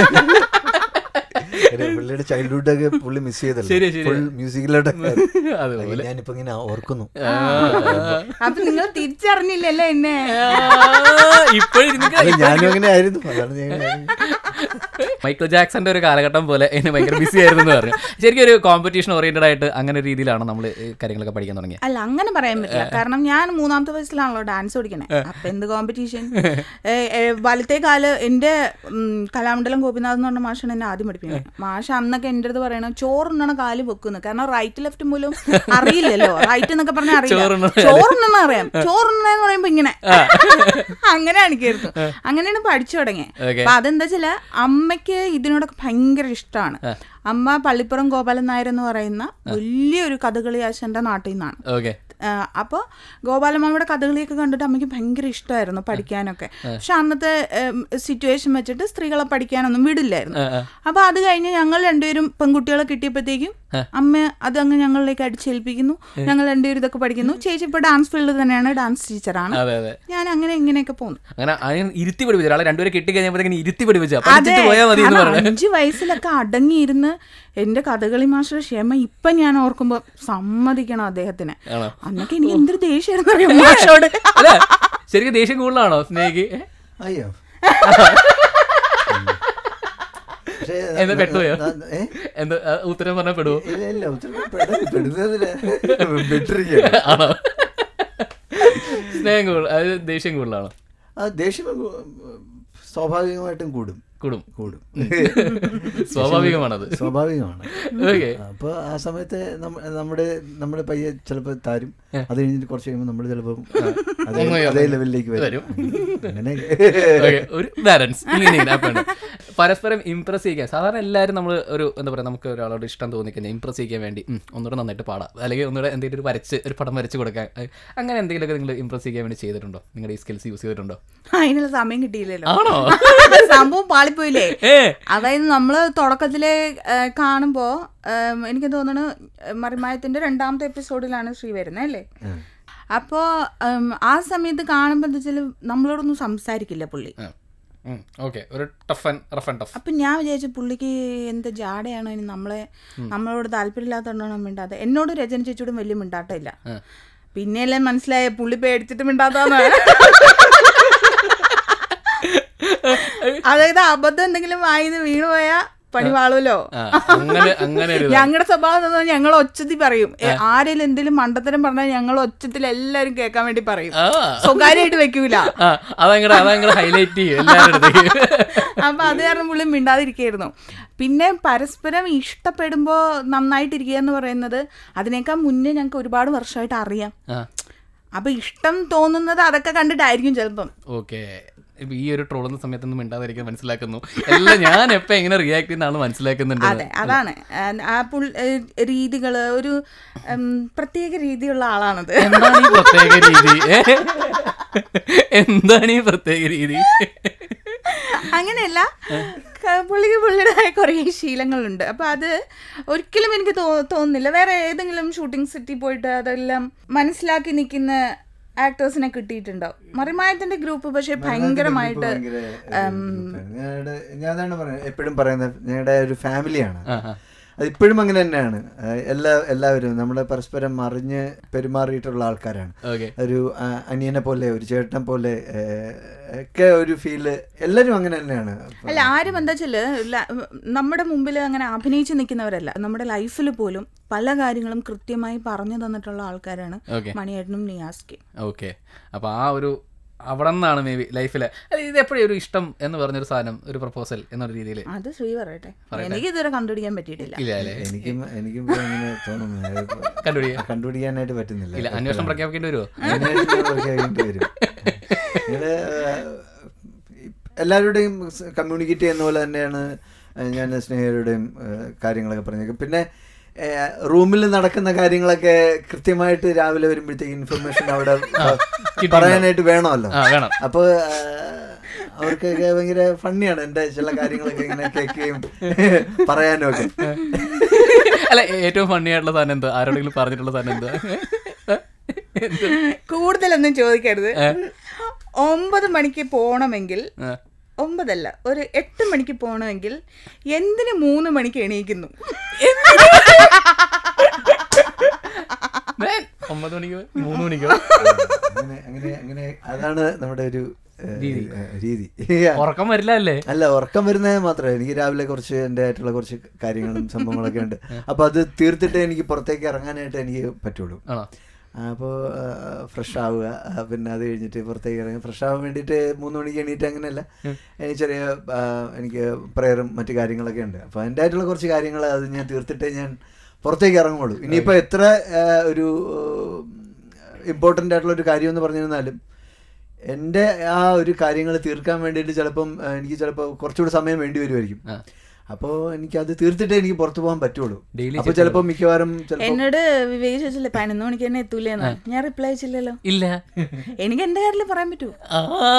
കാര്യം പുള്ളിയുടെ ചൈൽഡ്ഹുഡ് ഒക്കെ പുള്ളി മിസ് ശരി, ചെയ്തല്ലോ ശരി. ഫുൾ മ്യൂസിക്കിലോട്ട് അതുപോലെ ഞാനിപ്പോ ഇങ്ങനെ ഓർക്കുന്നു അപ്പൊ നിങ്ങൾ തിരിച്ചറിഞ്ഞില്ലല്ലോ എന്നെ ഇപ്പോഴും അത് ഞാനും അങ്ങനെ ആയിരുന്നു അതാണ് ഞാൻ മൈക്കിൾ ജാക്സന്റെ ഒരു കാലഘട്ടം പോലെ എന്നെ ഭയങ്കര ബിസി ആയിരുന്നു എന്ന് പറഞ്ഞു ശരിക്കും ഒരു കോമ്പറ്റീഷൻ ഓറിയന്റഡ് ആയിട്ട് അങ്ങനെ ഒരു രീതിയിലാണ് നമ്മൾ കാര്യങ്ങളൊക്കെ പഠിക്കാൻ തുടങ്ങിയത് അല്ല അങ്ങനെ പറയാൻ പറ്റില്ല കാരണം ഞാൻ മൂന്നാമത്തെ വയസ്സിലാണല്ലോ ഡാൻസ് പഠിക്കണേ അപ്പൊ എന്ത് കോമ്പറ്റീഷൻ വലത്തെ കാല് എന്റെ ഉം, കലാമണ്ഡലം ഗോപിനാഥ് എന്ന് പറഞ്ഞ മാഷാണ് എന്നെ ആദ്യം പഠിപ്പിക്കുന്നത് മാഷ അന്നൊക്കെ എൻ്റെ അടുത്ത് പറയണം ചോറുണ്ണണ കാല് വെക്കുന്നു കാരണം റൈറ്റ് ലെഫ്റ്റ് മൂലം അറിയില്ലല്ലോ റൈറ്റ് എന്നൊക്കെ പറഞ്ഞാൽ അറിയില്ല ചോറുണ്ണണ ചോറുണ്ണണ അറിയാം ചോറുണ്ണണ എന്ന് പറയുമ്പോ ഇങ്ങനെ അങ്ങനെ എനിക്കായിരുന്നു അങ്ങനെയാണ് പഠിച്ചു തുടങ്ങിയത് Okay. അപ്പൊ അതെന്താ വെച്ചാല് അമ്മയ്ക്ക് ഇതിനോടൊക്കെ ഭയങ്കര ഇഷ്ടമാണ് അമ്മ പള്ളിപ്പുറം ഗോപാലൻ നായർ എന്ന് പറയുന്ന വലിയൊരു കഥകളി ആശാന്റെ നാട്ടിൽ നിന്നാണ് ഓക്കെ അപ്പോൾ ഗോപാലമ്മയുടെ കഥകളിയൊക്കെ കണ്ടിട്ട് അമ്മയ്ക്ക് ഭയങ്കര ഇഷ്ടമായിരുന്നു പഠിക്കാനൊക്കെ പക്ഷെ അന്നത്തെ സിറ്റുവേഷൻ വെച്ചിട്ട് സ്ത്രീകളെ പഠിക്കാനൊന്നും വിടില്ലായിരുന്നു അപ്പോൾ അത് കഴിഞ്ഞ് ഞങ്ങൾ രണ്ടുപേരും പെൺകുട്ടികളെ കിട്ടിയപ്പോഴത്തേക്കും അമ്മ അത് അങ്ങ് ഞങ്ങളിലേക്ക് അടിച്ചേൽപ്പിക്കുന്നു ഞങ്ങൾ രണ്ടുപേരും ഇതൊക്കെ പഠിക്കുന്നു ചേച്ചി ഇപ്പോൾ ഡാൻസ് ഫീൽഡ് തന്നെയാണ് ഡാൻസ് ടീച്ചറാണ് അതെ അതെ ഞാൻ അങ്ങനെ ഇങ്ങനെയൊക്കെ പോകുന്നു അങ്ങനെ അതിന് ഇരുത്തി പഠിപ്പിച്ചു ഒരാളെ രണ്ടുപേരെ കിട്ടി കഴിഞ്ഞപ്പോഴത്തേക്കും ഇരുത്തി പഠിപ്പിച്ചു പഠിച്ചിട്ട് പോയാൽ മതി എന്ന് കാരണം പറഞ്ഞു അഞ്ചു വയസ്സിലൊക്കെ അടങ്ങിയിരുന്ന് എന്റെ കഥകളി മാസ്റ്റർ ക്ഷമ ഇപ്പൊ ഞാൻ ഓർക്കുമ്പോ സമ്മതിക്കണം അദ്ദേഹത്തിന് ആണോ? അന്നൊക്കെ എനിക്ക് എന്തൊരു ദേഷ്യമായിരുന്നു അറിയോ മാഷോട് അല്ല ശരിക്കും ദേഷ്യം കൂടുതലാണോ സ്നേഹിക്ക് അയ്യോ പക്ഷേ എന്താ പെട്ടുപോയോ ന- ഏ? എന്താ ആ, ഉത്തരം പറഞ്ഞാൽ പെടുവോ ഇല്ല ഇല്ല ഉത്തരം പെട- പെടുന്നതില് വിട്ടിരിക്കുകയാണ്. ആണോ സ്നേഹം കൂടുതൽ അത് ദേഷ്യം കൂടുതലാണോ ആ ദേഷ്യം കൂ- സ്വാഭാവികമായിട്ടും കൂടും കൂടും കൂടും സ്വാഭാവികമാണത് സ്വാഭാവികമാണ് ഓക്കെ അപ്പോൾ ആ സമയത്ത് നമ്മ- നമ്മുടെ നമ്മുടെ പയ്യെ ചിലപ്പോൾ താരും അത് കഴിഞ്ഞിട്ട് കുറച്ച് കഴിയുമ്പോൾ നമ്മൾ ചിലപ്പോൾ അതേ ഒന്ന് അതേ ലെവലിലേക്ക് വരും. വരും അങ്ങനെ Okay, ഒരു ബാലൻസ് ഇങ്ങനെ ഹാപ്പുണ്ട് പരസ്പരം ഇംപ്രസ് ചെയ്യിക്കാൻ സാധാരണ എല്ലാവരും നമ്മൾ ഒരു എന്താ പറയുക നമുക്ക് ഒരാളോട് ഇഷ്ടം തോന്നിക്കഴിഞ്ഞാൽ ഇംപ്രസ് ചെയ്യിക്കാൻ വേണ്ടി ഉം, ഒന്നുകൂടെ നന്നായിട്ട് പാടാം അല്ലെങ്കിൽ ഒന്നുകൂടെ എന്തെങ്കിലും ഒരു വരച്ച് ഒരു പടം വരച്ച് കൊടുക്കാൻ അഹ് അങ്ങനെ എന്തെങ്കിലുമൊക്കെ നിങ്ങൾ ഇംപ്രസ് ചെയ്യാൻ വേണ്ടി ചെയ്തിട്ടുണ്ടോ നിങ്ങളുടെ ഈ സ്കിൽസ് യൂസ് ചെയ്തിട്ടുണ്ടോ അതിനുള്ള സമയം കിട്ടിയില്ലല്ലോ ആണോ സംഭവം പാളിപ്പോയില്ലേ ഏ അതായത് നമ്മള് തുടക്കത്തിലെ ആ, കാണുമ്പോ ആം, എനിക്ക് തോന്നുന്നു മറിമായത്തിന്റെ രണ്ടാമത്തെ എപ്പിസോഡിലാണ് ശ്രീ വരുന്നത് അല്ലേ അപ്പോ ഉം, ആ സമയത്ത് കാണുമ്പോ എന്താ വെച്ചാൽ നമ്മളോടൊന്നും സംസാരിക്കില്ല പുള്ളി ഓക്കെ ഒരു tough and rough and tough അപ്പൊ ഞാൻ വിചാരിച്ചു പുള്ളിക്ക് എന്ത് ജാടയാണോ ഇനി നമ്മളെ നമ്മളോട് താല്പര്യമില്ലാത്തതുകൊണ്ടാണോ മിണ്ടാത്ത എന്നോട് രചന ചേച്ചിയോടും വലിയ മിണ്ടാട്ടമില്ല പിന്നെയല്ലേ മനസ്സിലായ പുള്ളി പേടിച്ചിട്ട് മിണ്ടാത്താന്ന് അതായത് അബദ്ധം എന്തെങ്കിലും വായിന്ന് വീണു പോയാ പണി വാളുമല്ലോ അങ്ങനെ അങ്ങനെ ഒരു ഇതാ. ഞങ്ങളുടെ സ്വഭാവം എന്താ പറഞ്ഞാൽ ഞങ്ങൾ ഒച്ചത്തിൽ പറയും ഏ, ആരെങ്കിലും എന്തെങ്കിലും മണ്ടത്തരം പറഞ്ഞാൽ ഞങ്ങൾ ഒച്ചത്തിൽ എല്ലാരും കേൾക്കാൻ വേണ്ടി പറയും ആ സ്വകാര്യമായിട്ട് വെക്കൂല ആ അതങ്ങടെ അതങ്ങടെ ഹൈലൈറ്റ് ചെയ്യും എല്ലാവരുടെ അടുത്തേക്ക് അപ്പൊ അത് കാരണം പുള്ളി മിണ്ടാതിരിക്കായിരുന്നു പിന്നെ പരസ്പരം ഇഷ്ടപ്പെടുമ്പോൾ നന്നായിട്ടിരിക്കുക എന്ന് പറയുന്നത് അതിനേക്കാൾ മുന്നേ ഞങ്ങൾക്ക് ഒരുപാട് വർഷമായിട്ട് അറിയാം ആ അപ്പൊ ഇഷ്ടം തോന്നുന്നത് അതൊക്കെ കണ്ടിട്ടായിരിക്കും ചിലപ്പം ഓക്കെ ഇപ്പൊ ഈ ഒരു ട്രോളുന്ന സമയത്തൊന്നും മിണ്ടാതിരിക്കാൻ മനസ്സിലാക്കുന്നു എല്ലാം ഞാൻ എപ്പോ എങ്ങനെ റിയാക്ട് ചെയ്യുന്ന ആള് മനസ്സിലാക്കുന്നുണ്ട് അതെ അതാണ് ആ, ആ പുൾ രീതികള് ഒരു ഉം, പ്രത്യേക രീതിയുള്ള ആളാണത് എന്താണ് ഈ പ്രത്യേക രീതി ഏ? എന്താണ് ഈ പ്രത്യേക രീതി അങ്ങനെയല്ല ക- പുള്ളിക്ക് പുള്ളിയുടേതായ കുറേ ശീലങ്ങളുണ്ട് അപ്പൊ അത് ഒരിക്കലും എനിക്ക് തോ- തോന്നുന്നില്ല വേറെ ഏതെങ്കിലും ഷൂട്ടിംഗ് സെറ്റിൽ പോയിട്ട് അതെല്ലാം മനസ്സിലാക്കി നിൽക്കുന്ന ആക്ടേഴ്സിനെ കിട്ടിയിട്ടുണ്ടാവും മറിമായത്തിന്റെ ഗ്രൂപ്പ് പക്ഷെ ഭയങ്കരമായിട്ട് ഭയങ്കര, ഏഹ്, ഞങ്ങളുടെ ഞാൻ അതാണ് പറയുന്നത് എപ്പോഴും പറയുന്നത് ഞങ്ങളുടെ ഒരു ഫാമിലിയാണ് ആ, ആ. അത് ഇപ്പോഴും അങ്ങനെ തന്നെയാണ് ഏഹ്, എല്ലാ എല്ലാവരും നമ്മളെ പരസ്പരം അറിഞ്ഞ് പെരുമാറിയിട്ടുള്ള ആൾക്കാരാണ് ഓക്കെ ഒരു ആ, അനിയനെ പോലെ ഒരു ചേട്ടനെ പോലെ ഏഹ്, ഒക്കെ ഒരു ഫീല് എല്ലാവരും അങ്ങനെ തന്നെയാണ് അല്ല ആരും എന്താ വെച്ചാല് ല- നമ്മുടെ മുമ്പിൽ അങ്ങനെ അഭിനയിച്ച് നിൽക്കുന്നവരല്ല നമ്മുടെ ലൈഫിൽ പോലും പല കാര്യങ്ങളും കൃത്യമായി പറഞ്ഞു തന്നിട്ടുള്ള ആൾക്കാരാണ് ഓക്കെ മണിയേട്ടനും നിയാസ്കി ഓക്കെ അപ്പൊ ആ ഒരു അവിടെ നിന്നാണ് മേ ബി ലൈഫിലെ ഇത് എപ്പോഴും ഒരു ഇഷ്ടം എന്ന് പറഞ്ഞൊരു സാധനം ഒരു പ്രപ്പോസൽ എന്നൊരു രീതിയിൽ അത് ശ്രീ പറയട്ടെ എനിക്ക് ഇതുവരെ കണ്ടുപിടിക്കാൻ പറ്റിയിട്ടില്ല ഇല്ല അല്ലേ എനിക്കും എനിക്കും ഇപ്പൊ അങ്ങനെ തോന്നുന്നു അത് കണ്ടുപിടിക്കുക കണ്ടുപിടിക്കാനായിട്ട് പറ്റുന്നില്ല ഇല്ല അന്വേഷണം പ്രഖ്യാപിക്കേണ്ടി വരുമോ അതിനായിട്ട് പ്രഖ്യാപിക്കേണ്ടി വരും നിങ്ങള് എല്ലാവരുടെയും കമ്മ്യൂണിക്കേറ്റ് ചെയ്യുന്ന പോലെ തന്നെയാണ് ഞാൻ സ്നേഹരുടെയും ഏഹ്, കാര്യങ്ങളൊക്കെ പറഞ്ഞേക്കും പിന്നെ റൂമിൽ നടക്കുന്ന കാര്യങ്ങളൊക്കെ കൃത്യമായിട്ട് രാവിലെ വരുമ്പോഴത്തേക്ക് ഇൻഫർമേഷൻ അവിടെ ഏഹ്, പറയാനായിട്ട് വേണമല്ലോ ആ വേണം അപ്പൊ അവർക്കൊക്കെ ഭയങ്കര ഫണ്ണിയാണ് എൻ്റെ ചില കാര്യങ്ങളൊക്കെ ഇങ്ങനെ കേൾക്കുകയും പറയാനും ഒക്കെ അല്ല ഏറ്റവും ഫണ്ണി ആയിട്ടുള്ള സാധനം എന്താ ആരോടെങ്കിലും പറഞ്ഞിട്ടുള്ള സാധനം എന്താ എന്ത്? കൂടുതലൊന്നും ചോദിക്കരുത് ഒമ്പത് മണിക്ക് പോകണമെങ്കിൽ ആ. ഒമ്പതല്ല ഒരു എട്ട് മണിക്ക് പോകണമെങ്കിൽ എന്തിന് മൂന്ന് മണിക്ക് എണീക്കുന്നു Man, ഒമ്പത് മണിക്കോ മൂന്ന് മണിക്കോ അങ്ങനെ അങ്ങനെ അങ്ങനെ അതാണ് നമ്മുടെ ഒരു ഏഹ്, ഏഹ്, രീതി ഉറക്കം വരില്ല അല്ലേ അല്ല ഉറക്കം വരുന്നത് മാത്രമേ എനിക്ക് രാവിലെ കുറച്ച് എൻ്റെ ആയിട്ടുള്ള കുറച്ച് കാര്യങ്ങളും സംഭവങ്ങളൊക്കെ ഉണ്ട് അപ്പോൾ അത് തീർത്തിട്ട് എനിക്ക് പുറത്തേക്ക് ഇറങ്ങാനായിട്ട് എനിക്ക് പറ്റുള്ളൂ ആണോ അപ്പോൾ ഫ്രഷ് ആവുക ആ, പിന്നെ അത് കഴിഞ്ഞിട്ട് പുറത്തേക്ക് ഇറങ്ങി ഫ്രഷ് ആവാൻ വേണ്ടിയിട്ട് മൂന്ന് മണിക്ക് എണീറ്റ് അങ്ങനെയല്ല എനിക്ക് ചെറിയ ആ, എനിക്ക് പ്രയറും മറ്റു കാര്യങ്ങളൊക്കെ ഉണ്ട് അപ്പോൾ എൻ്റെ ആയിട്ടുള്ള കുറച്ച് കാര്യങ്ങൾ അത് ഞാൻ തീർത്തിട്ടേ ഞാൻ പുറത്തേക്ക് ഇറങ്ങുള്ളൂ ഇനിയിപ്പോൾ എത്ര ആ, ഒരു ഇമ്പോർട്ടൻ്റ് ആയിട്ടുള്ള ഒരു കാര്യം എന്ന് പറഞ്ഞിരുന്നാലും എൻ്റെ ആ ഒരു കാര്യങ്ങൾ തീർക്കാൻ വേണ്ടിയിട്ട് ചിലപ്പം ആ, എനിക്ക് ചിലപ്പോൾ കുറച്ചുകൂടി സമയം വേണ്ടി വരുമായിരിക്കും ആ. അപ്പോൾ എനിക്ക് അത് തീർത്തിട്ടേ എനിക്ക് പുറത്തു പോകാൻ പറ്റുള്ളൂ Daily അപ്പോൾ ചിലപ്പോൾ മിക്കവാറും ചിലപ്പോൾ എന്നോട് വിവേക് ചോദിച്ചില്ലേ പതിനൊന്ന് മണിക്ക് തന്നെ എത്തൂലേന്ന് ഞാൻ റിപ്ലൈ അയച്ചില്ലല്ലോ ഇല്ല എനിക്ക് എന്റെ കാര്യത്തിൽ പറയാൻ പറ്റൂ ആ.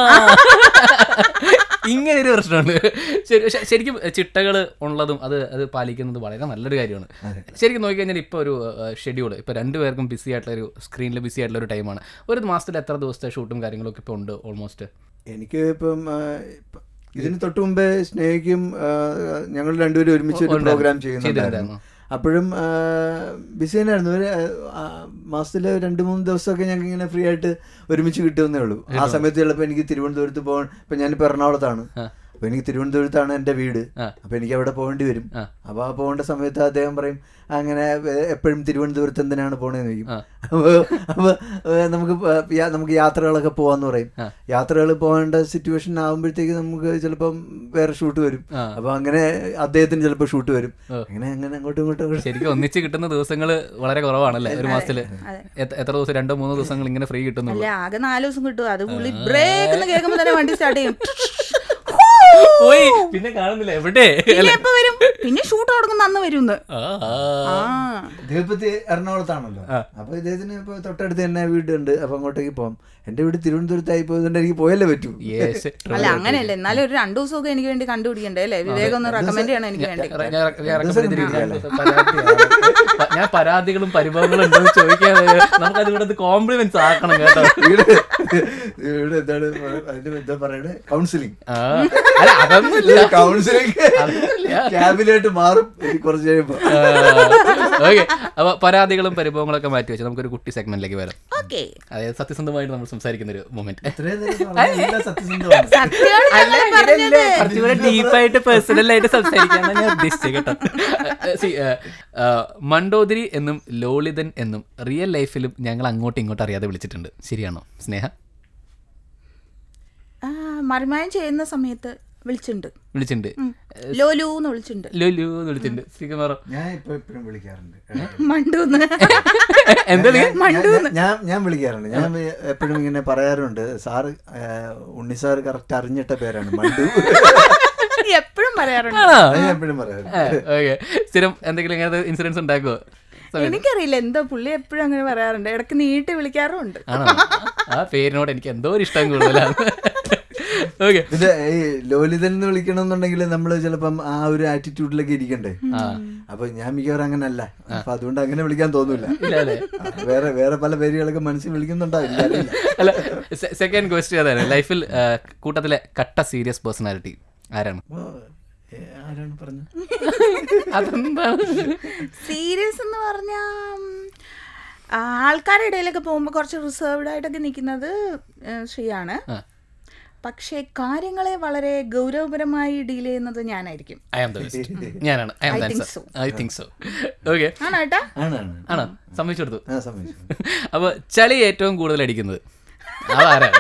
ഇങ്ങനെ ഒരു പ്രശ്നമുണ്ട് ശരി ശ- ശരിക്കും ചിട്ടകൾ ഉള്ളതും അത് അത് പാലിക്കുന്നത് വളരെ നല്ലൊരു കാര്യമാണ് ശരിക്കും നോക്കിക്കഴിഞ്ഞാൽ ഇപ്പോൾ ഒരു ഷെഡ്യൂൾ ഇപ്പോൾ രണ്ടുപേർക്കും ബിസി ആയിട്ടുള്ള ഒരു സ്ക്രീനിൽ ബിസി ആയിട്ടുള്ള ഒരു ടൈമാണ് ഒരു മാസത്തിൽ എത്ര ദിവസത്തെ ഷൂട്ടും കാര്യങ്ങളൊക്കെ ഇപ്പോൾ ഉണ്ട് ഓൾമോസ്റ്റ് എനിക്ക് ഇപ്പം ആ, ഇപ്പ- ഇതിന് തൊട്ട് മുമ്പേ സ്നേഹിക്കും ആ, ഞങ്ങൾ രണ്ടുപേരും ഒരുമിച്ച് ഒരു ഉണ്ടായിരുന്നു. പ്രോഗ്രാം ചെയ്യുന്നുണ്ടായിരുന്നു ചെയ്തിട്ടുണ്ടായിരുന്നു. അപ്പോഴും ബിസി തന്നെയായിരുന്നു ഒരു മാസത്തിൽ രണ്ട് മൂന്ന് ദിവസമൊക്കെ ഞങ്ങൾക്ക് ഇങ്ങനെ ഫ്രീ ആയിട്ട് ഒരുമിച്ച് കിട്ടുമെന്നേ ഉള്ളൂ ആ സമയത്ത് ചിലപ്പോൾ എനിക്ക് തിരുവനന്തപുരത്ത് പോകാൻ ഇപ്പം ഞാനിപ്പോൾ എറണാകുളത്താണ് അപ്പൊ എനിക്ക് തിരുവനന്തപുരത്താണ് എൻ്റെ വീട് ആ. അപ്പൊ എനിക്ക് അവിടെ പോകേണ്ടി വരും ആ. അപ്പൊ ആ പോകേണ്ട സമയത്ത് അദ്ദേഹം പറയും അങ്ങനെ എ- എപ്പോഴും തിരുവനന്തപുരത്ത് എന്തിനാണ് പോണേന്ന് ചോദിക്കും ആ. അപ്പൊ അപ്പൊ ഏ, നമുക്ക് പ- യാ- നമുക്ക് യാത്രകളൊക്കെ പോവാന്ന് പറയും ആ. യാത്രകൾ പോകേണ്ട സിറ്റുവേഷൻ ആകുമ്പോഴത്തേക്ക് നമുക്ക് ചിലപ്പം വേറെ ഷൂട്ട് വരും ആ. അപ്പൊ അങ്ങനെ അദ്ദേഹത്തിന് ചിലപ്പോൾ ഷൂട്ട് വരും ഓ. അങ്ങനെ അങ്ങനെ അങ്ങോട്ടും ഇങ്ങോട്ടും അങ്ങോട്ടും ശരിക്കും ഒന്നിച്ച് കിട്ടുന്ന ദിവസങ്ങൾ വളരെ കുറവാണല്ലേ ഒരു മാസത്തില് എത്ര എത്ര ദിവസം രണ്ടോ മൂന്നോ ദിവസങ്ങൾ ഇങ്ങനെ ഫ്രീ കിട്ടുന്നുള്ളൂ അല്ല ആകെ നാല് ദിവസം കിട്ടും അത് പുള്ളി ബ്രേക്ക് എന്ന് കേൾക്കുമ്പോ തന്നെ വണ്ടി സ്റ്റാർട്ട് ചെയ്യും പോയി പിന്നെ കാണുന്നില്ല എവിടെ പിന്നെ എപ്പോ വരും പിന്നെ ഷൂട്ട് തുടങ്ങുന്ന അന്ന് വരും ഇന്ന്. ആ, ആ. ആ ഇദ്ദേഹപ്പത്തി എറണാകുളത്താണല്ലോ അപ്പൊ ഇദ്ദേഹത്തിന് ഇപ്പൊ തൊട്ടടുത്ത് തന്നെ വീടുണ്ട് അപ്പൊ അങ്ങോട്ടേക്ക് പോകാം എന്റെ വീട് തിരുവനന്തപുരത്തായി പോയതുകൊണ്ട് എനിക്ക് പോയല്ലേ പറ്റൂ Yes, true. അല്ല അങ്ങനെയല്ല എന്നാലും ഒരു രണ്ടു ദിവസമൊക്കെ എനിക്ക് വേണ്ടി കണ്ടുപിടിക്കണ്ടേ അല്ലേ വിവേകം ഒന്ന് റെക്കമെൻഡ് ചെയ്യണം എനിക്ക് വേണ്ടി ഞാൻ- ഞാൻ- ഞാൻ recommend ചെയ്തിരിക്കുകയാണ്. പരാതിയാണ്. പ- ഞാൻ പരാതികളും പരിഭവങ്ങളും ഉണ്ടോ ചോദിക്കാതെ നമുക്കത് ഇവിടെ കോംപ്ലിമെന്റ്സ് ആക്കണം കേട്ടോ ഇവിടെ ഇവിടെ എന്താണ് അതിന്റെ എന്താ പറയണേ കൗൺസിലിംഗ് ആ, അല്ല അതൊന്നുമില്ല കൗൺസിലിംഗ് അതൊന്നുമില്ല. ക്യാബിനായിട്ട് മാറും ഇനി കുറച്ച് കഴിയുമ്പോ ഓക്കെ അപ്പൊ പരാതികളും പരിഭവങ്ങളൊക്കെ മാറ്റി വെച്ച് നമുക്കൊരു കുട്ടി സെഗ്മെന്റിലേക്ക് വരാം ഓക്കെ അതായത് സത്യസന്ധമായിട്ട് നമ്മൾ സംസാരിക്കുന്ന ഒരു മൊമെന്റ് ഇത്രയും നേരം പറഞ്ഞത് എല്ലാം സത്യസന്ധമാണ് സത്യമാണ് ഞങ്ങൾ പറഞ്ഞത് കുറച്ചുകൂടെ ഡീപ്പായിട്ട് പേഴ്സണൽ ആയിട്ട് സംസാരിക്കാന്നാണ് ഞാൻ ഉദ്ദേശിച്ചത് കേട്ടോ See, uh, uh, മണ്ടോദരി എന്നും ലോളിതൻ എന്നും റിയൽ ലൈഫിലും ഞങ്ങൾ അങ്ങോട്ടും ഇങ്ങോട്ടും അറിയാതെ വിളിച്ചിട്ടുണ്ട് ശരിയാണോ സ്നേഹ ആ, മറിമായം ചെയ്യുന്ന സമയത്ത് വിളിച്ചിട്ടുണ്ട് വിളിച്ചിട്ടുണ്ട് ലോലു എന്ന് വിളിച്ചിട്ടുണ്ട് ലുലു എന്ന് വിളിച്ചിട്ടുണ്ട് ശ്രീകുമാറോ ഞാൻ ഇപ്പൊ എപ്പോഴും വിളിക്കാറുണ്ട് മണ്ടൂന്ന് എന്താ നീ? ഞാൻ- ഞാൻ- ഞാൻ ഞാൻ വിളിക്കാറുണ്ട് ഞാൻ എപ്പോഴും ഇങ്ങനെ പറയാറുണ്ട് സാറ് ആ, ഉണ്ണി സാറ് കറക്റ്റ് അറിഞ്ഞിട്ട പേരാണ് മണ്ടു എപ്പോഴും പറയാറുണ്ട് ആണോ അത് ഞാൻ എപ്പോഴും പറയാറുണ്ട് ഓക്കെ സ്ഥിരം എന്തെങ്കിലും ഇങ്ങനത്തെ ഇൻസിഡൻസ് ഉണ്ടാക്കുമോ എനിക്കറിയില്ല എന്തോ പുള്ളി എപ്പോഴും അങ്ങനെ പറയാറുണ്ട് ഇടയ്ക്ക് നീട്ടി വിളിക്കാറുമുണ്ട് ആണോ ആ പേരിനോട് എനിക്ക് എന്തോ ഒരു ഇഷ്ടം കൂടുതലാണ് ഓക്കെ ഇത് ഈ ലോലിതൻ എന്ന് വിളിക്കണമെന്നുണ്ടെങ്കിൽ നമ്മൾ ചിലപ്പം ആ ഒരു ആറ്റിറ്റ്യൂഡിലൊക്കെ ഇരിക്കണ്ടേ അപ്പൊ ഞാൻ മിക്കവാറും അങ്ങനെ അല്ല അപ്പൊ അതുകൊണ്ട് അങ്ങനെ വിളിക്കാൻ തോന്നൂല ഇല്ല അല്ലേ ആ, വേറെ വേറെ പല പേരുകളൊക്കെ മനസ്സിൽ വിളിക്കുന്നുണ്ടാവില്ല അറിയില്ല. അല്ല സെക്കൻഡ് ക്വസ്റ്റ്യൻ അതാണ് ലൈഫിൽ കൂട്ടത്തിലെ കട്ട സീരിയസ് പേഴ്സണാലിറ്റി ആരാണ് അപ്പൊ, ഏ, ആരാണ് പറഞ്ഞത് അതെന്താണ് സീരിയസ് എന്ന് പറഞ്ഞാ ഉം, ആ, ആൾക്കാരുടെ ഇടയിലൊക്കെ പോകുമ്പോൾ കുറച്ച് റിസർവ്ഡ് ആയിട്ടൊക്കെ നിൽക്കുന്നത് ഏഹ്, ശ്രീയാണ് ആ. പക്ഷേ കാര്യങ്ങളെ വളരെ ഗൗരവപരമായി ഡീൽ ചെയ്യുന്നത് ഞാനായിരിക്കും ഐ ആം ദ ബെസ്റ്റ് ഞാനാണ് I am I the think answer so. I think so okay ആണോ ഏട്ടാ ആണ് ആണ് ആണോ സമ്മതിച്ചെടുത്തു ആ സമ്മതിച്ചു അപ്പൊ ചളി ഏറ്റവും കൂടുതൽ അടിക്കുന്നത് അതാരാണ്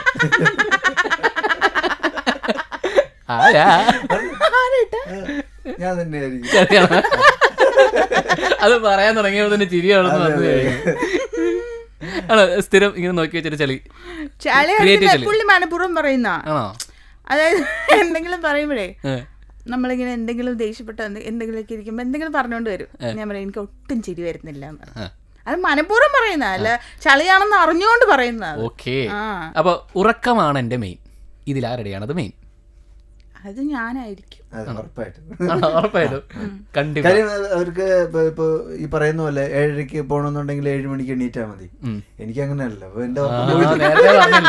ആരാ ആരേട്ടാ ഞാൻ തന്നെയായിരിക്കും ചളിയാണോ? അത് പറയാൻ തുടങ്ങിയപ്പോൾ തന്നെ ചിരിയാണെന്ന് വന്നു കഴിഞ്ഞു ആണോ സ്ഥിരം ഇങ്ങനെ നോക്കി വെച്ചിട്ട് ചളി ചളി Creative അടിക്കുന്ന ചളി. പുള്ളി മനഃപൂർവ്വം പറയുന്ന ആണോ അതായത് എന്തെങ്കിലും പറയുമ്പോഴേ ഏ. നമ്മളിങ്ങനെ എന്തെങ്കിലും ദേഷ്യപ്പെട്ട എന്തെ- എന്തെങ്കിലുമൊക്കെ ഇരിക്കുമ്പോൾ എന്തെങ്കിലും പറഞ്ഞുകൊണ്ട് വരും ഞാൻ പറയും എനിക്ക് ഒട്ടും ചിരി വരുന്നില്ല എന്ന് പറയും. ആ. അത് മനഃപൂർവ്വം പറയുന്ന അല്ല ചളിയാണെന്ന് അറിഞ്ഞുകൊണ്ട് പറയുന്ന ഓക്കെ ആ. അപ്പൊ ഉറക്കമാണ് എന്റെ മെയിൻ ഇതിലാരുടെയാണ് അത് മെയിൻ അത് ഞാനായിരിക്കും അത് ഉറപ്പായിട്ടും ഉറപ്പായിട്ടും കണ്ടിപ്പ കാര്യം അത് അവർക്ക് ഇപ്പൊ ഇപ്പൊ ഈ പറയുന്ന പോലെ ഏഴരയ്ക്ക് പോകണമെന്നുണ്ടെങ്കിൽ ഏഴ് മണിക്ക് എണീറ്റാ മതി എനിക്ക് അങ്ങനെയല്ല അപ്പൊ എന്റെ ആ, ഉറക്കം പോയില്ല. നേരത്തെ പറഞ്ഞല്ലോ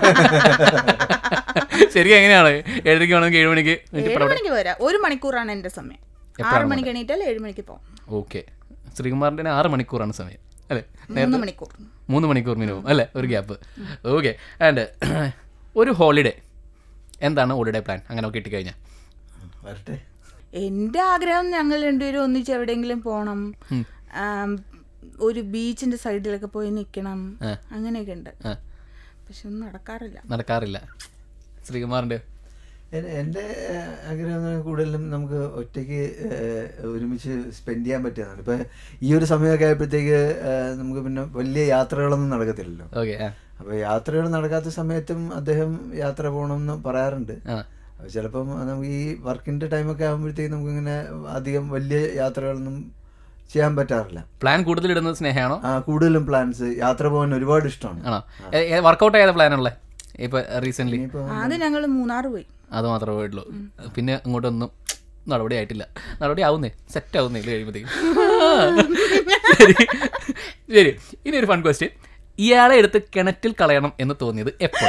ശരിക്കും എങ്ങനെയാണ് ഏഴരയ്ക്ക് വേണമെങ്കിൽ ഏഴ് മണിക്ക് ഏഴ് മണിക്ക് പോരാ ഒരു മണിക്കൂറാണ് എന്റെ സമയം ആറ് മണിക്ക് എണീറ്റാൽ ഏഴ് മണിക്ക് പോകും ഓക്കെ ശ്രീകുമാറിന്റെ ആറ് മണിക്കൂറാണ് സമയം അല്ലേ മൂന്ന് മണിക്കൂർ മൂന്ന് മണിക്കൂർ മിനിമം അല്ലേ ഒരു ഗ്യാപ്പ് ഓക്കെ ആൻഡ് ഒരു ഹോളിഡേ എന്താണ് ഹോളിഡേ പ്ലാൻ അങ്ങനെ കിട്ടിക്കഴിഞ്ഞാൽ വരട്ടെ എന്റെ ആഗ്രഹം ഞങ്ങൾ രണ്ടുപേരും ഒന്നിച്ച് എവിടെയെങ്കിലും പോകണം ആം, ഒരു ബീച്ചിന്റെ സൈഡിലൊക്കെ പോയി നിൽക്കണം അങ്ങനെയൊക്കെ ഉണ്ട് ആ. പക്ഷെ ഒന്നും നടക്കാറില്ല നടക്കാറില്ല ശ്രീകുമാറിന്റെ എ- എൻ്റെ ഏഹ്, ആഗ്രഹം എന്ന് പറഞ്ഞാൽ കൂടുതലും നമുക്ക് ഒറ്റയ്ക്ക് ഏഹ്, ഒരുമിച്ച് സ്പെൻഡ് ചെയ്യാൻ പറ്റിയതാണ് ഇപ്പം ഈ ഒരു സമയമൊക്കെ ആയപ്പോഴത്തേക്ക് ഏഹ്, നമുക്ക് പിന്നെ വലിയ യാത്രകളൊന്നും നടക്കത്തില്ലല്ലോ ഓക്കെ ആ അപ്പോൾ യാത്രകൾ നടക്കാത്ത സമയത്തും അദ്ദേഹം യാത്ര പോകണമെന്ന് പറയാറുണ്ട് ആ അപ്പോൾ ചിലപ്പം നമുക്ക് ഈ വർക്കിൻ്റെ ടൈമൊക്കെ ആകുമ്പോഴത്തേക്ക് നമുക്കിങ്ങനെ അധികം വലിയ യാത്രകളൊന്നും ചെയ്യാൻ പറ്റാറില്ല പ്ലാൻ കൂടുതൽ ഇടുന്നത് സ്നേഹമാണോ ആ കൂടുതലും പ്ലാൻസ് യാത്ര പോകാൻ ഒരുപാട് ഇഷ്ടമാണ് ആണോ വർക്കൗട്ട് ചെയ്ത പ്ലാനുള്ളത് ഇപ്പൊ റീസെന്റ് ഇനിയിപ്പോൾ ആദ്യം ഞങ്ങൾ മൂന്നാർ പോയി അത് മാത്രമേ പോയിട്ടുള്ളൂ പിന്നെ അങ്ങോട്ടൊന്നും നടപടി ആയിട്ടില്ല നടപടി ആവുന്നേ സെറ്റ് ആവുന്നേ ഇത് കഴിയുമ്പോഴത്തേക്കും ശരി ശരി ഇനി ഒരു ഫൺ ക്വസ്റ്റ്യൻ ഇയാളെ എടുത്ത് കിണറ്റിൽ കളയണം എന്ന് തോന്നിയത് എപ്പോൾ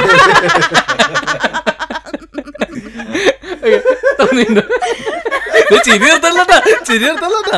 Okay, തോന്നിയിട്ടുണ്ടോ? ഇത് ചിരി നിർത്തല്ലട്ടാ ചിരി നിർത്തല്ലട്ടാ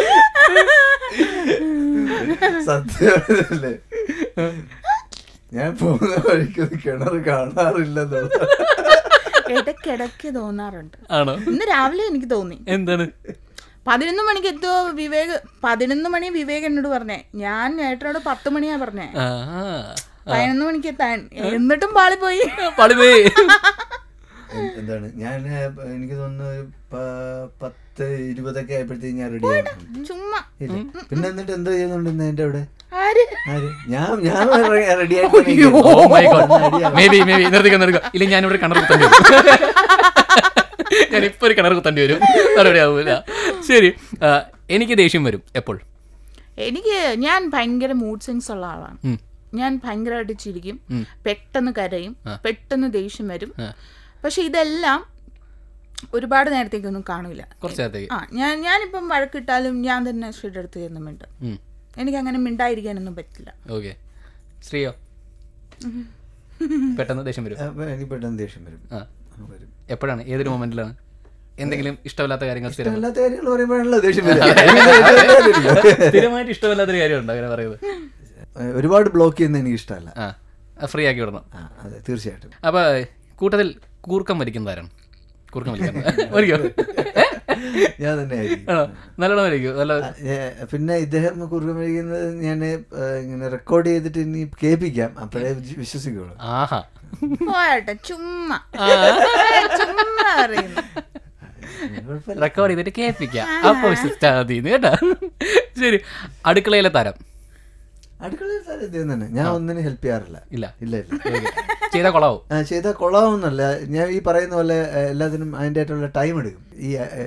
സത്യമല്ലേ ഞാൻ പോകുന്ന വഴിക്ക് കിണർ കാണാറില്ലെന്നുള്ള ഇടയ്ക്കിടയ്ക്ക് തോന്നാറുണ്ട് ആണോ ഇന്ന് രാവിലെ എനിക്ക് തോന്നി എന്താണ് പതിനൊന്ന് മണിക്ക് എത്തുമോ വിവേക് പതിനൊന്ന് മണി വിവേക് എന്നോട് പറഞ്ഞേ ഞാൻ ഏട്ടനോട് പത്ത് മണിയാ പറഞ്ഞേ ആ പതിനൊന്ന് മണിക്ക് എത്താൻ എന്നിട്ടും പാളി പോയി പളിവേ എ- എന്താണ് ഞാൻ എനിക്ക് തോന്നുന്നു ഒരു പ- പത്ത് ഇരുപതൊക്കെ ആയപ്പോഴത്തേക്ക് ഞാൻ റെഡി ആയിരുന്നു ചുമ്മാ ഇല്ല. പിന്നെ എന്നിട്ട് എന്തോ ചെയ്യുന്നുണ്ടെന്ന് എന്റെ അവിടെ ആര് ആര് ഞാൻ ഞാൻ ready oh my God maybe maybe നിർത്തിക്കോ നിർത്തിക്കോ ഇല്ലെങ്കിൽ ഞാനിവിടെ കിണർ കുത്തേണ്ടി വരും ഞാൻ ഇപ്പൊ ഒരു കിണർ കുത്തേണ്ടി വരും മറുപടി ആവൂല ശരി ആ, എനിക്ക് ദേഷ്യം വരും എപ്പോൾ എനിക്ക് ഞാൻ ഭയങ്കര മൂഡ് സെൻസ് ഉള്ള ആളാണ് ഉം. ഞാൻ ഭയങ്കരമായിട്ട് ചിരിക്കും പെട്ടെന്ന് കരയും പെട്ടെന്ന് ദേഷ്യം വരും പക്ഷെ ഇതെല്ലാം ഒരുപാട് നേരത്തേക്കൊന്നും കാണൂല കുറച്ച് നേരത്തേക്ക് ആ ഞാൻ ഞാനിപ്പം വഴക്കിട്ടാലും ഞാൻ തന്നെ ഷെഡ് എടുത്ത് ചെന്ന് മിണ്ടും ഉം. എനിക്ക് അങ്ങനെ മിണ്ടായിരിക്കാനൊന്നും പറ്റില്ല ഓക്കെ ശ്രീയോ പെട്ടെന്ന് ദേഷ്യം വരും എനിക്ക് പെട്ടെന്ന് ദേഷ്യം വരും ആ വരും എപ്പോഴാണ് ഏതൊരു മൊമെന്റിലാണ് എന്തെങ്കിലും ഇഷ്ടമില്ലാത്ത കാര്യങ്ങൾ സ്ഥിരം അല്ലാത്ത കാര്യങ്ങൾ പറയുമ്പോഴാണല്ലോ ദേഷ്യം വരും സ്ഥിരമായിട്ട് ഇഷ്ടമില്ലാത്തൊരു കാര്യമുണ്ടോ അങ്ങനെ പറയുന്നത് ഏഹ് ഒരുപാട് ബ്ലോക്ക് ചെയ്യുന്ന എനിക്ക് ഇഷ്ടമല്ല ആ ഫ്രീ ആക്കി വിടണം ആ അതെ തീർച്ചയായിട്ടും അപ്പൊ കൂട്ടത്തിൽ കൂർക്കം വലിക്കുന്നതാരാണ് കൂർക്കം വലിക്കുന്നത് വലിക്കോ ഞാൻ തന്നെ ആയിരിക്കും ആണോ നല്ലോണം വലിക്കോ നല്ല ആ, ഏ, പിന്നെ ഇദ്ദേഹം കുറുക്കം വഴിക്കുന്നത് ഞാൻ ഇങ്ങനെ റെക്കോർഡ് ചെയ്തിട്ട് ഇനി കേൾപ്പിക്കാം അപ്പോഴേ വിശ്വ- വിശ്വസിക്കുള്ളൂ ആഹാ പോയട്ടെ ചുമ്മാ ചുമ്മാ പറയുന്നു കുഴപ്പമില്ല. റെക്കോർഡ് ചെയ്തിട്ട് കേൾപ്പിക്കാം അപ്പൊ വിശ്വസിച്ചാൽ മതി കേട്ടോ ശരി അടുക്കളയിലെ താരം അടുക്കളയിൽ സാർ ഇദ്ദേഹം തന്നെ ഞാൻ ഒന്നിനും ഹെൽപ്പ് ചെയ്യാറില്ല ഇല്ല ഇല്ല ഇല്ല Okay. ചെയ്താ കൊളാവും ആ ചെയ്താൽ കൊള്ളാവുന്നല്ല ഞാൻ ഈ പറയുന്ന പോലെ ഏ, എല്ലാത്തിനും അതിൻ്റെ ആയിട്ടുള്ള ടൈം എടുക്കും ഈ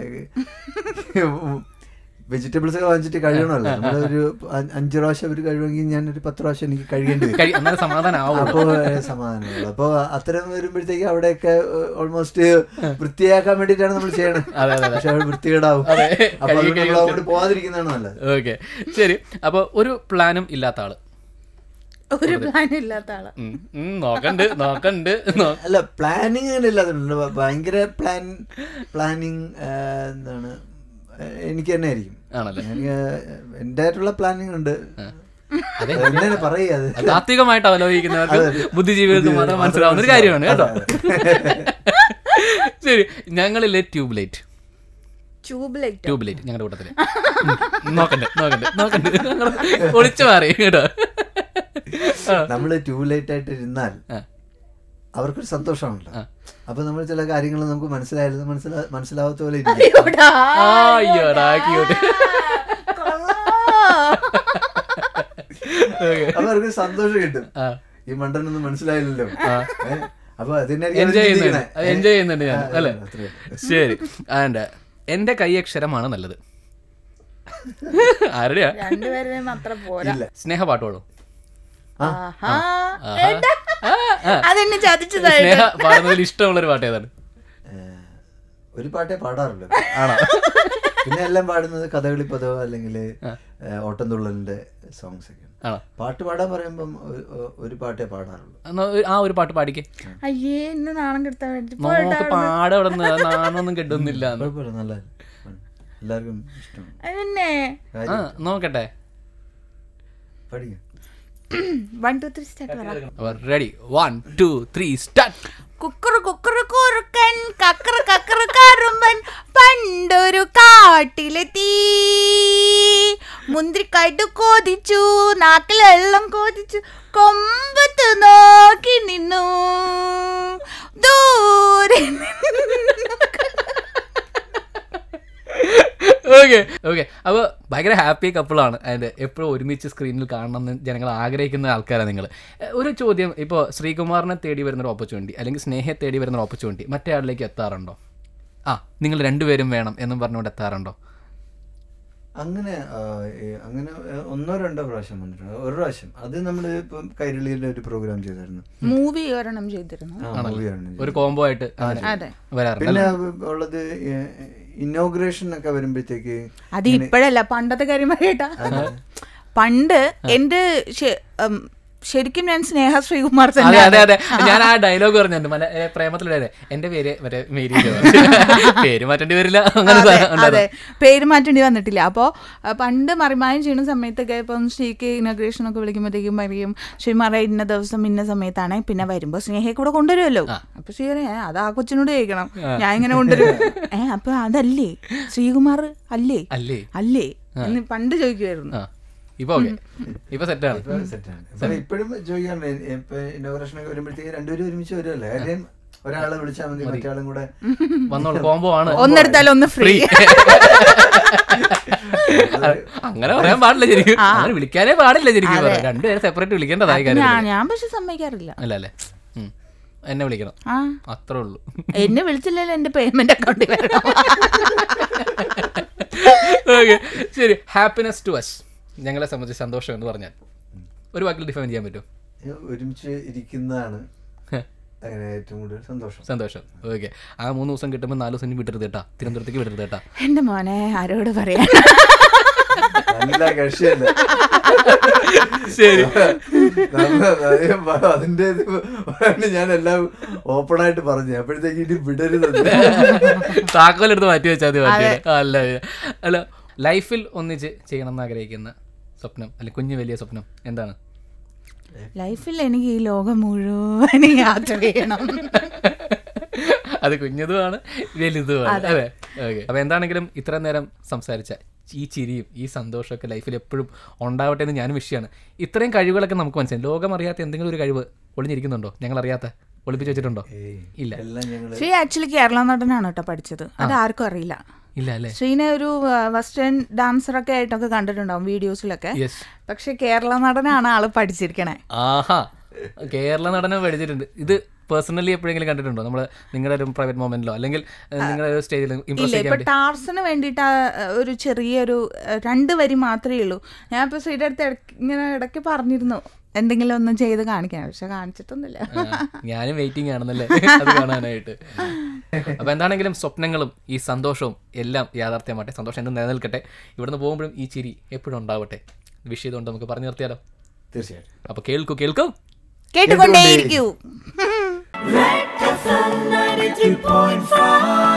വെജിറ്റബിൾസ് ഒക്കെ വാങ്ങിച്ചിട്ട് കഴിയണമല്ലോ നമ്മളൊരു അ- അഞ്ച് പ്രാവശ്യം അവർ കഴിയുമെങ്കിൽ ഞാൻ ഒരു പത്ത് പ്രാവശ്യം എനിക്ക് കഴിയേണ്ടി വരും കഴി എന്നാലും സമാധാനം ആവും അപ്പോൾ സമാധാനമുള്ളൂ അപ്പോൾ അത്തരം വരുമ്പോഴത്തേക്ക് അവിടെയൊക്കെ ഓൾമോസ്റ്റ് വൃത്തിയാക്കാൻ വേണ്ടിയിട്ടാണ് നമ്മൾ ചെയ്യണത് അതെ, അതെ, അതെ. പക്ഷെ അവിടെ വൃത്തികേടാവും അതെ. അപ്പോൾ കഴുകി അതുകൊണ്ട് നമ്മൾ കഴുകി അങ്ങോട്ട് പോകാതിരിക്കുന്നതാണ് നല്ലത് ഓക്കെ ശരി അപ്പൊ ഒരു പ്ലാനും ഇല്ലാത്ത ആള് ഒരു പ്ലാനും ഇല്ലാത്ത ആളാ ഉം, ഉം, നോക്കണ്ട് നോക്കണ്ട് നോ- അല്ല പ്ലാനിങ് അങ്ങനെ ഇല്ലാതുണ്ട് ഭയങ്കര പ്ലാൻ പ്ലാനിങ് എന്താണ് ഏ, എനിക്ക് തന്നെ ആയിരിക്കും ആണല്ലേ എനിക്ക് എൻ്റെ ആയിട്ടുള്ള പ്ലാനിങ് ഉണ്ട് അതെ എങ്ങനെ പറയുക അത് താത്വികമായിട്ട് അവലോകിക്കുന്നവർക്ക് ബുദ്ധിജീവികൾക്ക് മാത്രം മനസ്സിലാവുന്ന ഒരു കാര്യമാണ് കേട്ടോ ശരി ഞങ്ങളിലെ tube light tube light tube light ഞങ്ങളുടെ കൂട്ടത്തില് ഉം, നോക്കണ്ട് നോക്കണ്ട് നോക്കണ്ട് ഒളിച്ചു മാറി കേട്ടോ ആ, നമ്മൾ ട്യൂ ലൈറ്റ് ആയിട്ട് ഇരുന്നാൽ ആ. അവർക്കൊരു സന്തോഷമാണല്ലോ ആ. അപ്പൊ നമ്മൾ ചില കാര്യങ്ങൾ നമുക്ക് മനസ്സിലായാലും മനസ്സിലാ മനസ്സിലാവാത്ത പോലെ ഇരിക്കും. അയ്യോടാ. ആ, അയ്യോടാ ക്യൂട്ട് അപ്പൊ അവർക്ക് സന്തോഷം കിട്ടും ആ ഈ മണ്ടനൊന്നും മനസ്സിലായില്ലല്ലോ ഏ? അപ്പൊ അതിനെ എൻജോയ് ചെയ്യുന്നുണ്ട് എൻജോയ് ചെയ്യുന്നുണ്ട് ഞാൻ അല്ലേ അത്രേ. ശരി ആൻഡ് എന്റെ കൈയക്ഷരമാണ് നല്ലത് ആരുടെയാ രണ്ടുപേരുടെയും അത്ര പോരാ സ്നേഹ പാട്ടോളൂ ആഹാ. ഏട്ടാ. അതെന്നെ ചതിച്ചതാ സ്നേഹ പാടുന്നതിൽ ഇഷ്ടമുള്ള ഒരു പാട്ട് ഏതാണ് ഏ, ഒരു പാട്ടേ പാടാറുള്ളൂ ആണോ പിന്നെ എല്ലാം പാടുന്നത് കഥകളി പദവോ അല്ലെങ്കിൽ ഓട്ടംതുള്ളലിന്റെ സോങ്സ് ഒക്കെ ആണോ പാട്ട് പാടാൻ പറയുമ്പം ഒ- ഒ- ഒരു പാട്ടേ പാടാറുള്ളൂ എന്നാ ഒരു- ആ ഒരു പാട്ട് പാടിക്കേ അയ്യേ എന്നെ നാണം കെടുത്താൻ വേണ്ടി നമുക്ക് പാടെ അവിടെ നിന്ന് നാണൊന്നും കിട്ടുന്നില്ല കുഴപ്പമില്ല നല്ല എല്ലാവർക്കും ഇഷ്ടമാണ് അതന്നെ ആ നോക്കട്ടെ പഠിക്കും one two three start ready one two three start കുക്കറു കുക്കറു കുറുക്കൻ കക്കറ കക്കറ കറുമ്പൻ പണ്ടൊരു കാട്ടിലെത്തി മുന്തിരിക്കായിട്ട് കോതിച്ചു നാക്കിൽ വെള്ളം കോതിച്ചു കൊമ്പത്ത് നോക്കി നിന്നു ദൂരെ ഓക്കെ ഓക്കെ അപ്പോൾ ഭയങ്കര ഹാപ്പി കപ്പിളാണ് അതിൻ്റെ എപ്പോഴും ഒരുമിച്ച് സ്ക്രീനിൽ കാണണം എന്ന് ജനങ്ങൾ ആഗ്രഹിക്കുന്ന ആൾക്കാരാണ് നിങ്ങൾ ഒരു ചോദ്യം ഇപ്പോൾ ശ്രീകുമാറിനെ തേടി വരുന്നൊരു ഓപ്പർച്യൂണിറ്റി അല്ലെങ്കിൽ സ്നേഹയെ തേടി വരുന്നൊരു ഓപ്പർച്യൂണിറ്റി മറ്റേ ആളിലേക്ക് എത്താറുണ്ടോ ആ നിങ്ങൾ രണ്ടുപേരും വേണം എന്നും പറഞ്ഞുകൊണ്ട് എത്താറുണ്ടോ അങ്ങനെ ആ, ഏ, അങ്ങനെ ഏ, ഒന്നോ രണ്ടോ പ്രാവശ്യം വന്നിട്ടുണ്ട് ഒരു പ്രാവശ്യം അത് നമ്മൾ ഇപ്പം കൈരളിയിലെ ഒരു പ്രോഗ്രാം ചെയ്തായിരുന്നു മൂവി ഒരെണ്ണം ചെയ്തിരുന്നു ആ മൂവിയാണ് ഒരു കോംബോ ആയിട്ട് അങ്ങനെ അതെ വരാറുണ്ട് പിന്നെ ഉള്ളത് ഇനോഗ്രേഷൻ ഒക്കെ വരുമ്പോഴത്തേക്ക് അത് ഇപ്പോഴല്ല പണ്ടത്തെ കാര്യം പറയട്ടാ പണ്ട് എൻ്റെ ശ- ഉം, ശരിക്കും ഞാൻ സ്നേഹ ശ്രീകുമാർ അതെ തന്നെ അതെ അതെ ഞാൻ ആ ഡയലോഗ് പറഞ്ഞിട്ടുണ്ട് മല ഏ, പ്രേമത്തിലൂടെ എന്റെ പേര് മറ്റേ മേരി പേര് മാറ്റേണ്ടി വരില്ല അങ്ങനെ അതെ, സാധനം ഉണ്ടായിരുന്നു. അതെ പേര് മാറ്റേണ്ടി വന്നിട്ടില്ല അപ്പോൾ പണ്ട് മറിമായം ചെയ്യുന്ന സമയത്തൊക്കെ ഇപ്പം ശ്രീക്ക് ഇനഗ്രേഷൻ ഒക്കെ വിളിക്കുമ്പോഴത്തേക്കും പറയും ശ്രീമാറ ഇന്ന ദിവസം ഇന്ന സമയത്താണ് പിന്നെ വരുമ്പോൾ സ്നേഹയെ കൂടെ കൊണ്ടുവരുമല്ലോ അപ്പൊ ശ്രീ പറയും, "ഏ, അത് ആ കൊച്ചിനോട് ചോദിക്കണം ഞാൻ ഇങ്ങനെ കൊണ്ടുവരും ഏ അപ്പൊ അതല്ലേ ശ്രീകുമാർ അല്ലേ അല്ലേ അല്ലേ എന്ന് പണ്ട് ചോദിക്കുമായിരുന്നു ആ ഇപ്പൊ ഓക്കെ ഇപ്പൊ സെറ്റാണ് സെറ്റാണ് അപ്പൊ ഇപ്പോഴും ചോദിക്കാറുണ്ട് ഇ- ഇപ്പൊ ഇനോഗ്രേഷൻ ഒക്കെ വരുമ്പോഴത്തേക്ക് രണ്ടുപേരും ഒരുമിച്ച് വരുമല്ലേ കാര്യം ഒരാളെ വിളിച്ചാൽ മതി മറ്റേ കൂടെ വന്നോളൂ കോംബോ ആണ് ഒന്നെടുത്താൽ ഒന്ന് ഫ്രീ അങ്ങനെ പറയാൻ പാടില്ല ശരിക്കും അങ്ങനെ വിളിക്കാനേ പാടില്ല ശരിക്കും പറയാം. രണ്ടുപേരെ സെപ്പറേറ്റ് വിളിക്കേണ്ടതായി കാര്യം ഞാൻ ഞാൻ പക്ഷെ സമ്മതിക്കാറില്ല അല്ല അല്ലേ ഉം. എന്നെ വിളിക്കണം ആ അത്രേ ഉള്ളൂ എന്നെ വിളിച്ചില്ലല്ലോ എന്റെ പേയ്മെന്റ് അക്കൗണ്ടിൽ വരണം ഓക്കെ ശരി ഹാപ്പിനെസ് ടു അസ് ഞങ്ങളെ സംബന്ധിച്ച് സന്തോഷം എന്ന് പറഞ്ഞാൽ ഒരു വാക്കിൽ ഡിഫൈൻ ചെയ്യാൻ പറ്റുമോ ഒരുമിച്ച് ഇരിക്കുന്നതാണ് അങ്ങനെ ഏറ്റവും കൂടുതൽ സന്തോഷം സന്തോഷം ഓക്കെ ആ മൂന്ന് ദിവസം കിട്ടുമ്പോൾ നാല് ദിവസം ഇനി വിടരുത് കേട്ടാ തിരുവനന്തപുരത്തേക്ക് വിടരുത് കേട്ടാ എന്റെ മോനെ ആരോട് പറയാ നല്ല കക്ഷിയല്ല ശരി നമ്മ- അധികം പ- അതിന്റെ ഇത് പറയാണ്ട് ഞാൻ എല്ലാം ഓപ്പൺ ആയിട്ട് പറഞ്ഞു അപ്പോഴത്തേക്ക് ഇനി വിടരുത് താക്കോലെടുത്ത് മാറ്റി വെച്ചാൽ മതി വണ്ടിയുടെ. അല്ല അല്ല ലൈഫിൽ ഒന്നിച്ച് ചെയ്യണം എന്ന് ആഗ്രഹിക്കുന്ന സ്വപ്നം അല്ലെ കുഞ്ഞു വലിയ സ്വപ്നം എന്താണ് ലൈഫിൽ എനിക്ക് ഈ ലോകം മുഴുവൻ യാത്ര ചെയ്യണം അത് കുഞ്ഞതുമാണ് വലുതുമാണ് അതെ ഓക്കെ അപ്പൊ എന്താണെങ്കിലും ഇത്ര നേരം സംസാരിച്ച ഈ ചിരിയും ഈ സന്തോഷമൊക്കെ ലൈഫിൽ എപ്പോഴും ഉണ്ടാവട്ടെ എന്ന് ഞാനും വിഷയമാണ് ഇത്രയും കഴിവുകളൊക്കെ നമുക്ക് മനസ്സിലായി ലോകം അറിയാത്ത എന്തെങ്കിലും ഒരു കഴിവ് ഒളിഞ്ഞിരിക്കുന്നുണ്ടോ ഞങ്ങൾ അറിയാത്ത ഒളിപ്പിച്ച് വെച്ചിട്ടുണ്ടോ ഇല്ല എല്ലാം ഞങ്ങള് ശ്രീ ആക്ച്വലി കേരള നടനാണ് കേട്ടോ പഠിച്ചത് അത് ആർക്കും അറിയില്ല ഇല്ല അല്ലേ ശ്രീനെ ഒരു വെസ്റ്റേൺ ഡാൻസറൊക്കെ ആയിട്ടൊക്കെ കണ്ടിട്ടുണ്ടാവും വീഡിയോസിലൊക്കെ യെസ് പക്ഷെ കേരള നടനാണ് ആള് പഠിച്ചിരിക്കണേ ആഹാ കേരള നടനം പഠിച്ചിട്ടുണ്ട് ഇത് പേഴ്സണലി എപ്പോഴെങ്കിലും കണ്ടിട്ടുണ്ടോ നമ്മൾ നിങ്ങളുടെ ഒരു പ്രൈവറ്റ് മൊമെന്റിലോ അല്ലെങ്കിൽ ഏഹ്, നിങ്ങളുടെ ഒരു സ്റ്റേജിൽ ഇംപ്രസ് ഇല്ല ചെയ്യാൻ ഇപ്പൊ വേണ്ടി ടാർസിന് വേണ്ടിയിട്ട് ആ, ഒരു ചെറിയൊരു ആ, രണ്ട് വരി മാത്രമേ ഉള്ളൂ ഞാൻ ഇപ്പൊ ശ്രീയുടെ അടുത്ത് ഇടയ്ക്ക് ഇങ്ങനെ ഇടയ്ക്ക് പറഞ്ഞിരുന്നു എന്തെങ്കിലും ഒന്ന് ചെയ്ത് കാണിക്കാൻ പക്ഷെ കാണിച്ചിട്ടൊന്നുമില്ല ആ, ഞാനും വെയിറ്റിംഗ് ആണെന്നല്ലേ അത് കാണാനായിട്ട് അപ്പൊ എന്താണെങ്കിലും സ്വപ്നങ്ങളും ഈ സന്തോഷവും എല്ലാം യാഥാർത്ഥ്യമാട്ടെ സന്തോഷം എന്ന് നിലനിൽക്കട്ടെ ഇവിടുന്ന് പോകുമ്പോഴും ഈ ചിരി എപ്പോഴും ഉണ്ടാവട്ടെ വിഷ് ചെയ്തുകൊണ്ട് നമുക്ക് പറഞ്ഞു നിർത്തിയാലോ തീർച്ചയായിട്ടും അപ്പൊ കേൾക്കൂ കേൾക്കൂ കേട്ടുകൊണ്ടേയിരിക്കൂ Red FM 93.5